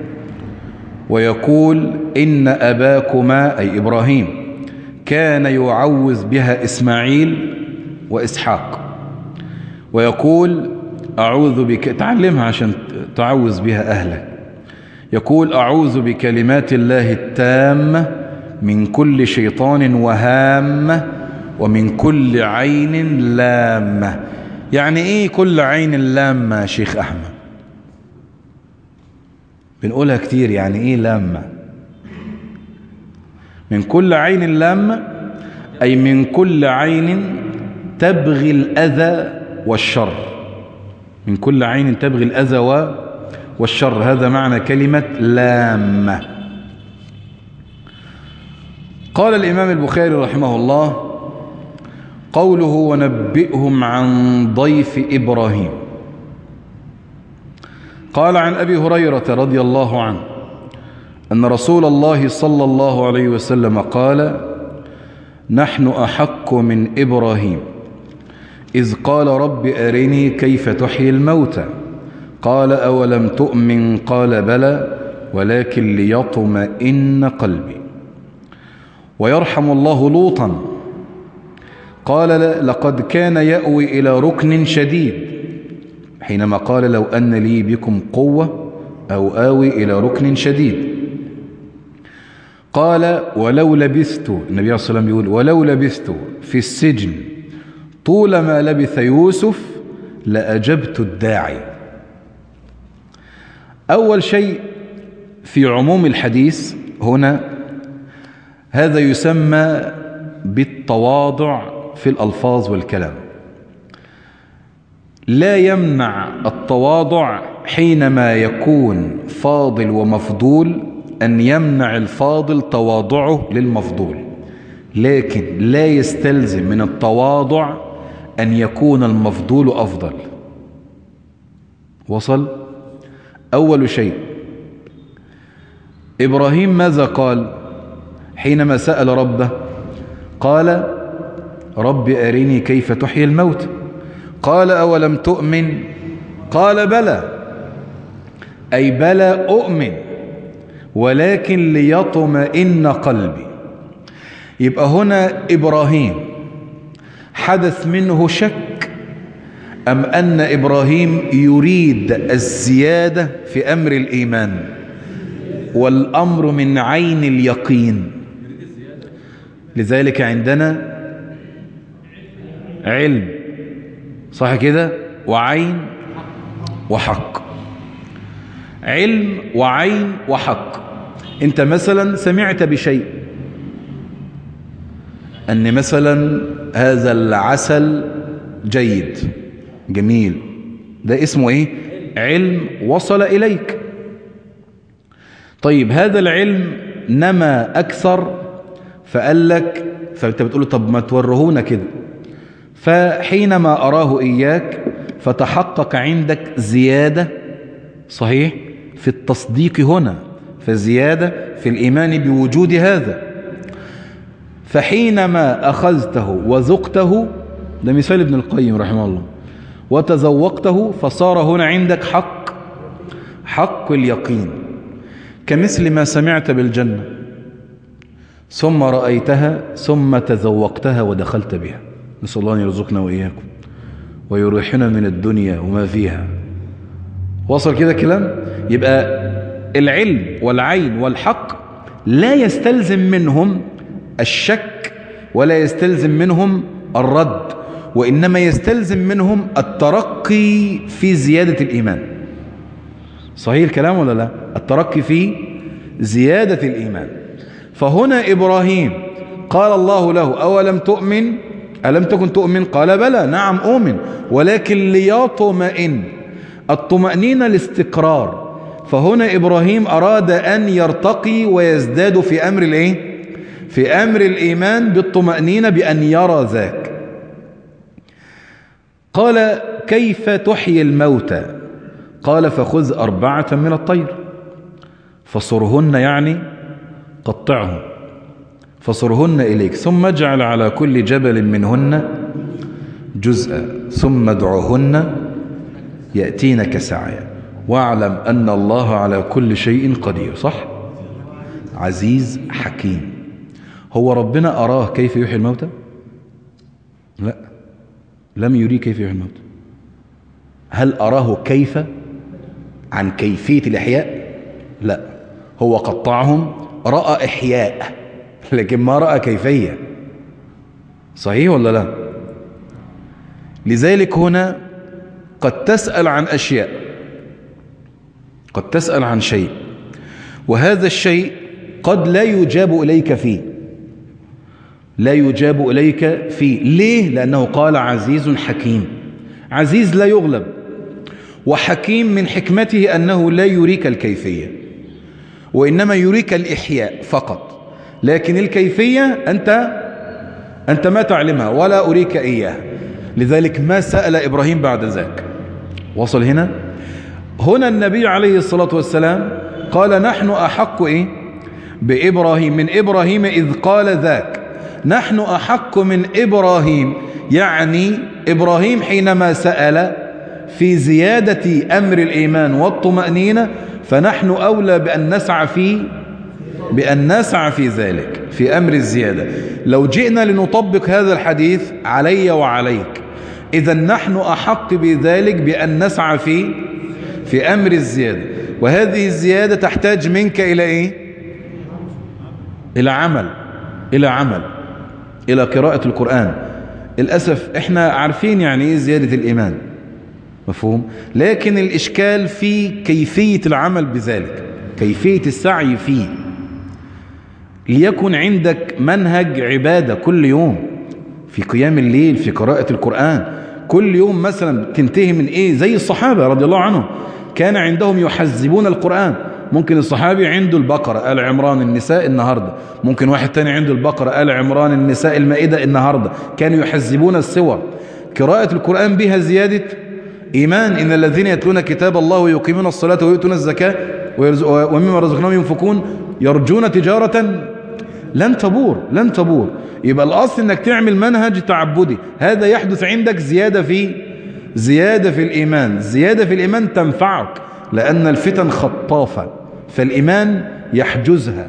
ويقول إن أباكما أي إبراهيم كان يعوز بها إسماعيل وإسحاق ويقول أعوذ بك تعلمها عشان تعوز بها أهلك يقول أعوذ بكلمات الله التامة من كل شيطان وهامة ومن كل عين لامة يعني ايه كل عين لامة يا شيخ احمد بنقولها كتير يعني ايه لامة من كل عين لامة اي من كل عين تبغي الاذى والشر من كل عين تبغي الاذى والشر هذا معنى كلمة لامة قال الإمام البخاري رحمه الله قوله ونبئهم عن ضيف إبراهيم قال عن أبي هريرة رضي الله عنه أن رسول الله صلى الله عليه وسلم قال نحن أحق من إبراهيم إذ قال رب أرني كيف تحيي الموتى قال أولم تؤمن قال بلى ولكن ليطمئن قلبي ويرحم الله لوطا قال لقد كان يأوي إلى ركن شديد حينما قال لو أن لي بكم قوة أو آوي إلى ركن شديد قال ولو لبثت النبي صلى الله عليه وسلم يقول ولو لبثت في السجن طول ما لبث يوسف لأجبت الداعي أول شيء في عموم الحديث هنا هذا يسمى بالتواضع في الألفاظ والكلام لا يمنع التواضع حينما يكون فاضل ومفضول أن يمنع الفاضل تواضعه للمفضول لكن لا يستلزم من التواضع أن يكون المفضول أفضل وصل أول شيء إبراهيم ماذا قال حينما سأل ربه قال رب أرني كيف تحيي الموت قال أولم تؤمن قال بلى أي بلى أؤمن ولكن ليطمئن قلبي يبقى هنا إبراهيم حدث منه شك أم أن إبراهيم يريد الزيادة في أمر الإيمان والأمر من عين اليقين لذلك عندنا علم صح كده وعين وحق علم وعين وحق انت مثلا سمعت بشيء ان مثلا هذا العسل جيد جميل ده اسمه ايه علم وصل اليك طيب هذا العلم نما اكثر فقال لك فانت بتقول له طب ما تورهونا كده فحينما اراه اياك فتحقق عندك زيادة صحيح في التصديق هنا فزيادة في الإيمان بوجود هذا فحينما أخذته وذقته ده مثال ابن القيم رحمه الله وتذوقته فصار هنا عندك حق حق اليقين كمثل ما سمعت بالجنة ثم رأيتها ثم تذوقتها ودخلت بها نسأل الله أن يرزقنا وإياكم ويريحنا من الدنيا وما فيها وصل كده كلام يبقى العلم والعين والحق لا يستلزم منهم الشك ولا يستلزم منهم الرد وإنما يستلزم منهم الترقي في زيادة الإيمان صحيح الكلام ولا لا الترقي في زيادة الإيمان فهنا إبراهيم قال الله له أولم تؤمن ألم تكن تؤمن قال بلى نعم أؤمن ولكن ليطمئن الطمأنينة الاستقرار فهنا إبراهيم أراد أن يرتقي ويزداد في أمر الإيه؟ في أمر الإيمان بالطمأنينة بأن يرى ذاك قال كيف تحيي الموتى قال فخذ أربعة من الطير فصرهن يعني قطعهم فصرهن إليك ثم اجعل على كل جبل منهن جزءا ثم ادعهن يأتينك سعيا واعلم أن الله على كل شيء قدير صح عزيز حكيم هو ربنا أراه كيف يحيي الموتى لا لم يريه كيف يحيي الموتى هل أراه كيف عن كيفية الإحياء لا هو قطعهم رأى إحياء لكن ما رأى كيفية صحيح ولا لا لذلك هنا قد تسأل عن أشياء قد تسأل عن شيء وهذا الشيء قد لا يجاب إليك فيه لا يجاب إليك فيه ليه؟ لأنه قال عزيز حكيم عزيز لا يغلب وحكيم من حكمته أنه لا يريك الكيفية وإنما يريك الإحياء فقط لكن الكيفية أنت أنت ما تعلمها ولا أريك إياها لذلك ما سأل إبراهيم بعد ذاك وصل هنا هنا النبي عليه الصلاة والسلام قال نحن أحق إيه بإبراهيم من إبراهيم إذ قال ذاك نحن أحق من إبراهيم يعني إبراهيم حينما سأل في زيادة أمر الإيمان والطمأنينة فنحن أولى بأن نسعى في بأن نسعى في ذلك في أمر الزيادة لو جئنا لنطبق هذا الحديث علي وعليك إذا نحن أحق بذلك بأن نسعى في في أمر الزيادة وهذه الزيادة تحتاج منك إلى إيه إلى عمل إلى عمل إلى قراءة القرآن للأسف إحنا عارفين يعني إيه زيادة الإيمان مفهوم لكن الإشكال في كيفية العمل بذلك كيفية السعي فيه ليكن عندك منهج عبادة كل يوم في قيام الليل في قراءة القرآن كل يوم مثلا تنتهي من ايه زي الصحابة رضي الله عنهم كان عندهم يحزبون القرآن ممكن الصحابي عنده البقرة آل عمران النساء النهاردة ممكن واحد تاني عنده البقرة آل عمران النساء المائدة النهاردة كانوا يحزبون السور قراءة القرآن بها زيادة إيمان إن الذين يتلون كتاب الله ويقيمون الصلاة ويؤتون الزكاة ومما رزقناهم ينفقون يرجون تجارة لن تبور لن تبور يبقى الأصل أنك تعمل منهج تعبدي هذا يحدث عندك زيادة في زيادة في الإيمان زيادة في الإيمان تنفعك لأن الفتن خطافة فالإيمان يحجزها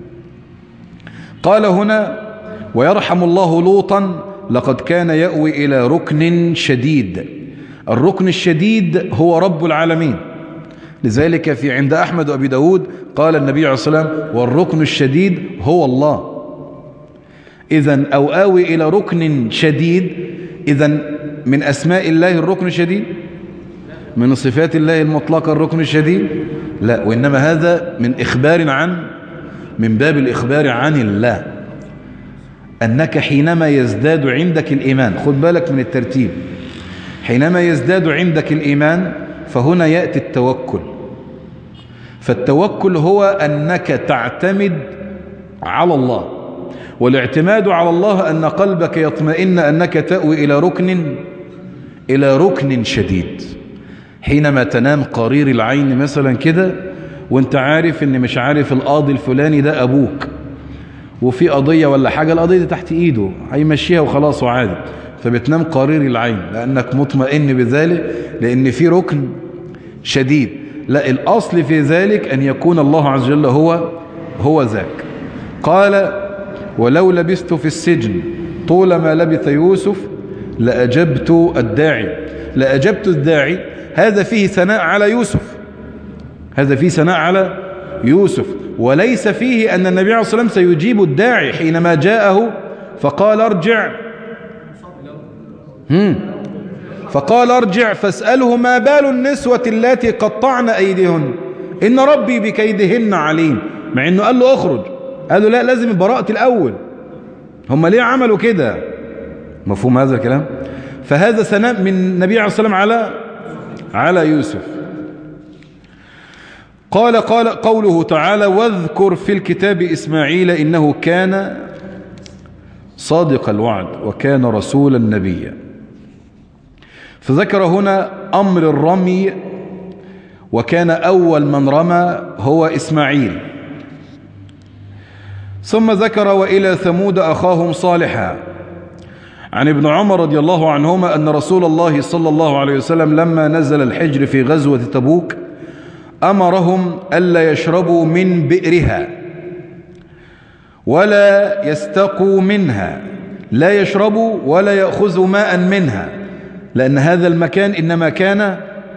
قال هنا ويرحم الله لوطا لقد كان يأوي إلى ركن شديد الركن الشديد هو رب العالمين لذلك في عند أحمد وأبي داود قال النبي عليه الصلاة والسلام والركن الشديد هو الله إذا أو آوي إلى ركن شديد إذا من أسماء الله الركن الشديد من صفات الله المطلقة الركن الشديد لا وإنما هذا من إخبار عن من باب الإخبار عن الله أنك حينما يزداد عندك الإيمان خد بالك من الترتيب حينما يزداد عندك الإيمان فهنا يأتي التوكل فالتوكل هو أنك تعتمد على الله والاعتماد على الله أن قلبك يطمئن أنك تأوي إلى ركن إلى ركن شديد حينما تنام قرير العين مثلا كده وانت عارف ان مش عارف القاضي الفلاني ده ابوك وفي قضية ولا حاجة القضية دي تحت ايده هيمشيها وخلاص وعادي فبتنام قرير العين لانك مطمئن بذلك لان في ركن شديد لا الاصل في ذلك ان يكون الله عز وجل هو هو ذاك قال ولو لبثت في السجن طول ما لبث يوسف لأجبت الداعي لأجبت الداعي هذا فيه ثناء على يوسف هذا فيه ثناء على يوسف وليس فيه أن النبي عليه الصلاة والسلام سيجيب الداعي حينما جاءه فقال ارجع هم فقال ارجع فاسأله ما بال النسوة التي قطعن أيديهن إن ربي بكيدهن عليم مع إنه قال له اخرج قال له لا لازم براءة الأول هم ليه عملوا كده مفهوم هذا الكلام فهذا ثناء من النبي عليه الصلاة والسلام على على يوسف قال قال قوله تعالى واذكر في الكتاب إسماعيل إنه كان صادق الوعد وكان رسولا نبيا فذكر هنا أمر الرمي وكان أول من رمى هو إسماعيل ثم ذكر وإلى ثمود أخاهم صالحا عن ابن عمر رضي الله عنهما أن رسول الله صلى الله عليه وسلم لما نزل الحجر في غزوة تبوك أمرهم ألا يشربوا من بئرها ولا يستقوا منها لا يشربوا ولا يأخذوا ماء منها لأن هذا المكان إنما كان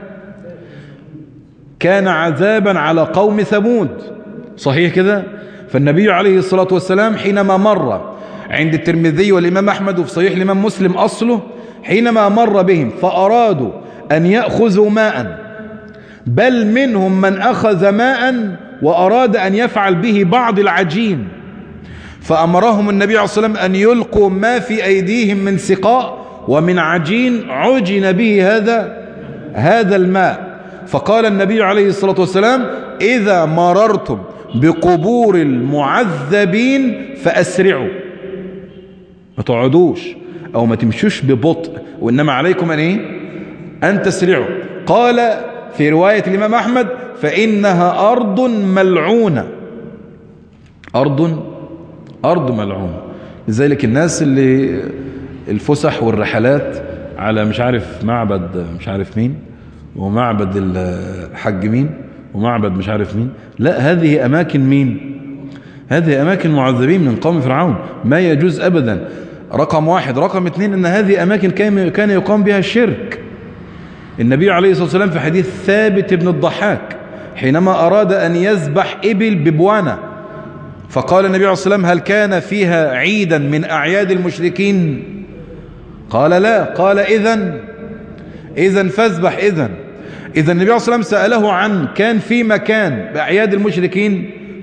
كان عذابا على قوم ثمود صحيح كده فالنبي عليه الصلاة والسلام حينما مر عند الترمذي والإمام أحمد وفي صحيح الإمام مسلم أصله حينما مر بهم فأرادوا أن يأخذوا ماء بل منهم من أخذ ماء وأراد أن يفعل به بعض العجين فأمرهم النبي عليه الصلاة والسلام أن يلقوا ما في أيديهم من سقاء ومن عجين عجن به هذا هذا الماء فقال النبي عليه الصلاة والسلام إذا مررتم بقبور المعذبين فأسرعوا ما تقعدوش أو ما تمشوش ببطء وإنما عليكم أن إيه أن تسرعوا قال في رواية الإمام أحمد فإنها أرض ملعونة أرض أرض ملعونة لذلك الناس اللي الفسح والرحلات على مش عارف معبد مش عارف مين ومعبد الحج مين ومعبد مش عارف مين لا هذه أماكن مين هذه أماكن معذبين من قوم فرعون ما يجوز أبدا رقم واحد رقم اثنين أن هذه أماكن كان يقام بها الشرك النبي عليه الصلاة والسلام في حديث ثابت بن الضحاك حينما أراد أن يذبح إبل ببوانا فقال النبي عليه الصلاة والسلام هل كان فيها عيدا من أعياد المشركين قال لا قال إذن إذن فاذبح إذن إذا النبي عليه الصلاة والسلام سأله عن كان في مكان بأعياد المشركين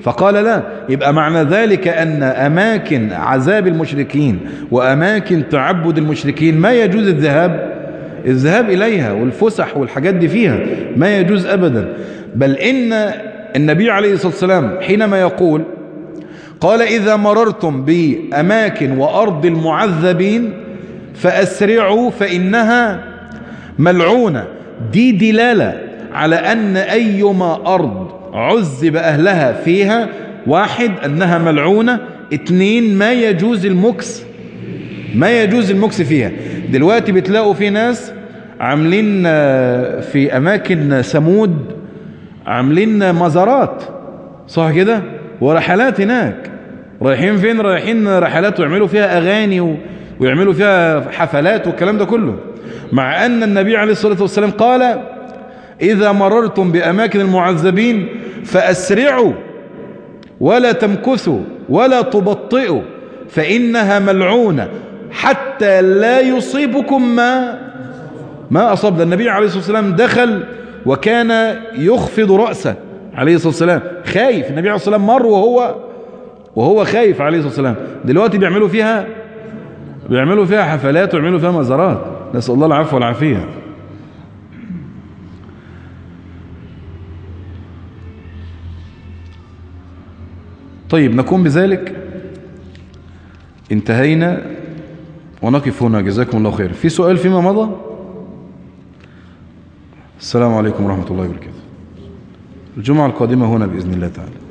فقال لا يبقى معنى ذلك أن أماكن عذاب المشركين وأماكن تعبد المشركين ما يجوز الذهاب الذهاب إليها والفسح والحاجات دي فيها ما يجوز أبدا بل إن النبي عليه الصلاة والسلام حينما يقول قال إذا مررتم بأماكن وأرض المعذبين فأسرعوا فإنها ملعونة دي دلالة على أن أيما أرض عذب أهلها فيها واحد أنها ملعونة اتنين ما يجوز المكس ما يجوز المكس فيها دلوقتي بتلاقوا في ناس عاملين في أماكن سمود عاملين مزارات صح كده ورحلات هناك رايحين فين رايحين رحلات ويعملوا فيها أغاني و... ويعملوا فيها حفلات والكلام ده كله مع أن النبي عليه الصلاة والسلام قال إذا مررتم بأماكن المعذبين فأسرعوا ولا تمكثوا ولا تبطئوا فإنها ملعونة حتى لا يصيبكم ما ما أصاب النبي عليه الصلاة والسلام دخل وكان يخفض رأسه عليه الصلاة والسلام خايف النبي عليه الصلاة والسلام مر وهو وهو خايف عليه الصلاة والسلام دلوقتي بيعملوا فيها بيعملوا فيها حفلات ويعملوا فيها مزارات نسأل الله العفو والعافية طيب نكون بذلك انتهينا ونقف هنا جزاكم الله خير في سؤال فيما مضى السلام عليكم ورحمة الله وبركاته الجمعة القادمة هنا بإذن الله تعالى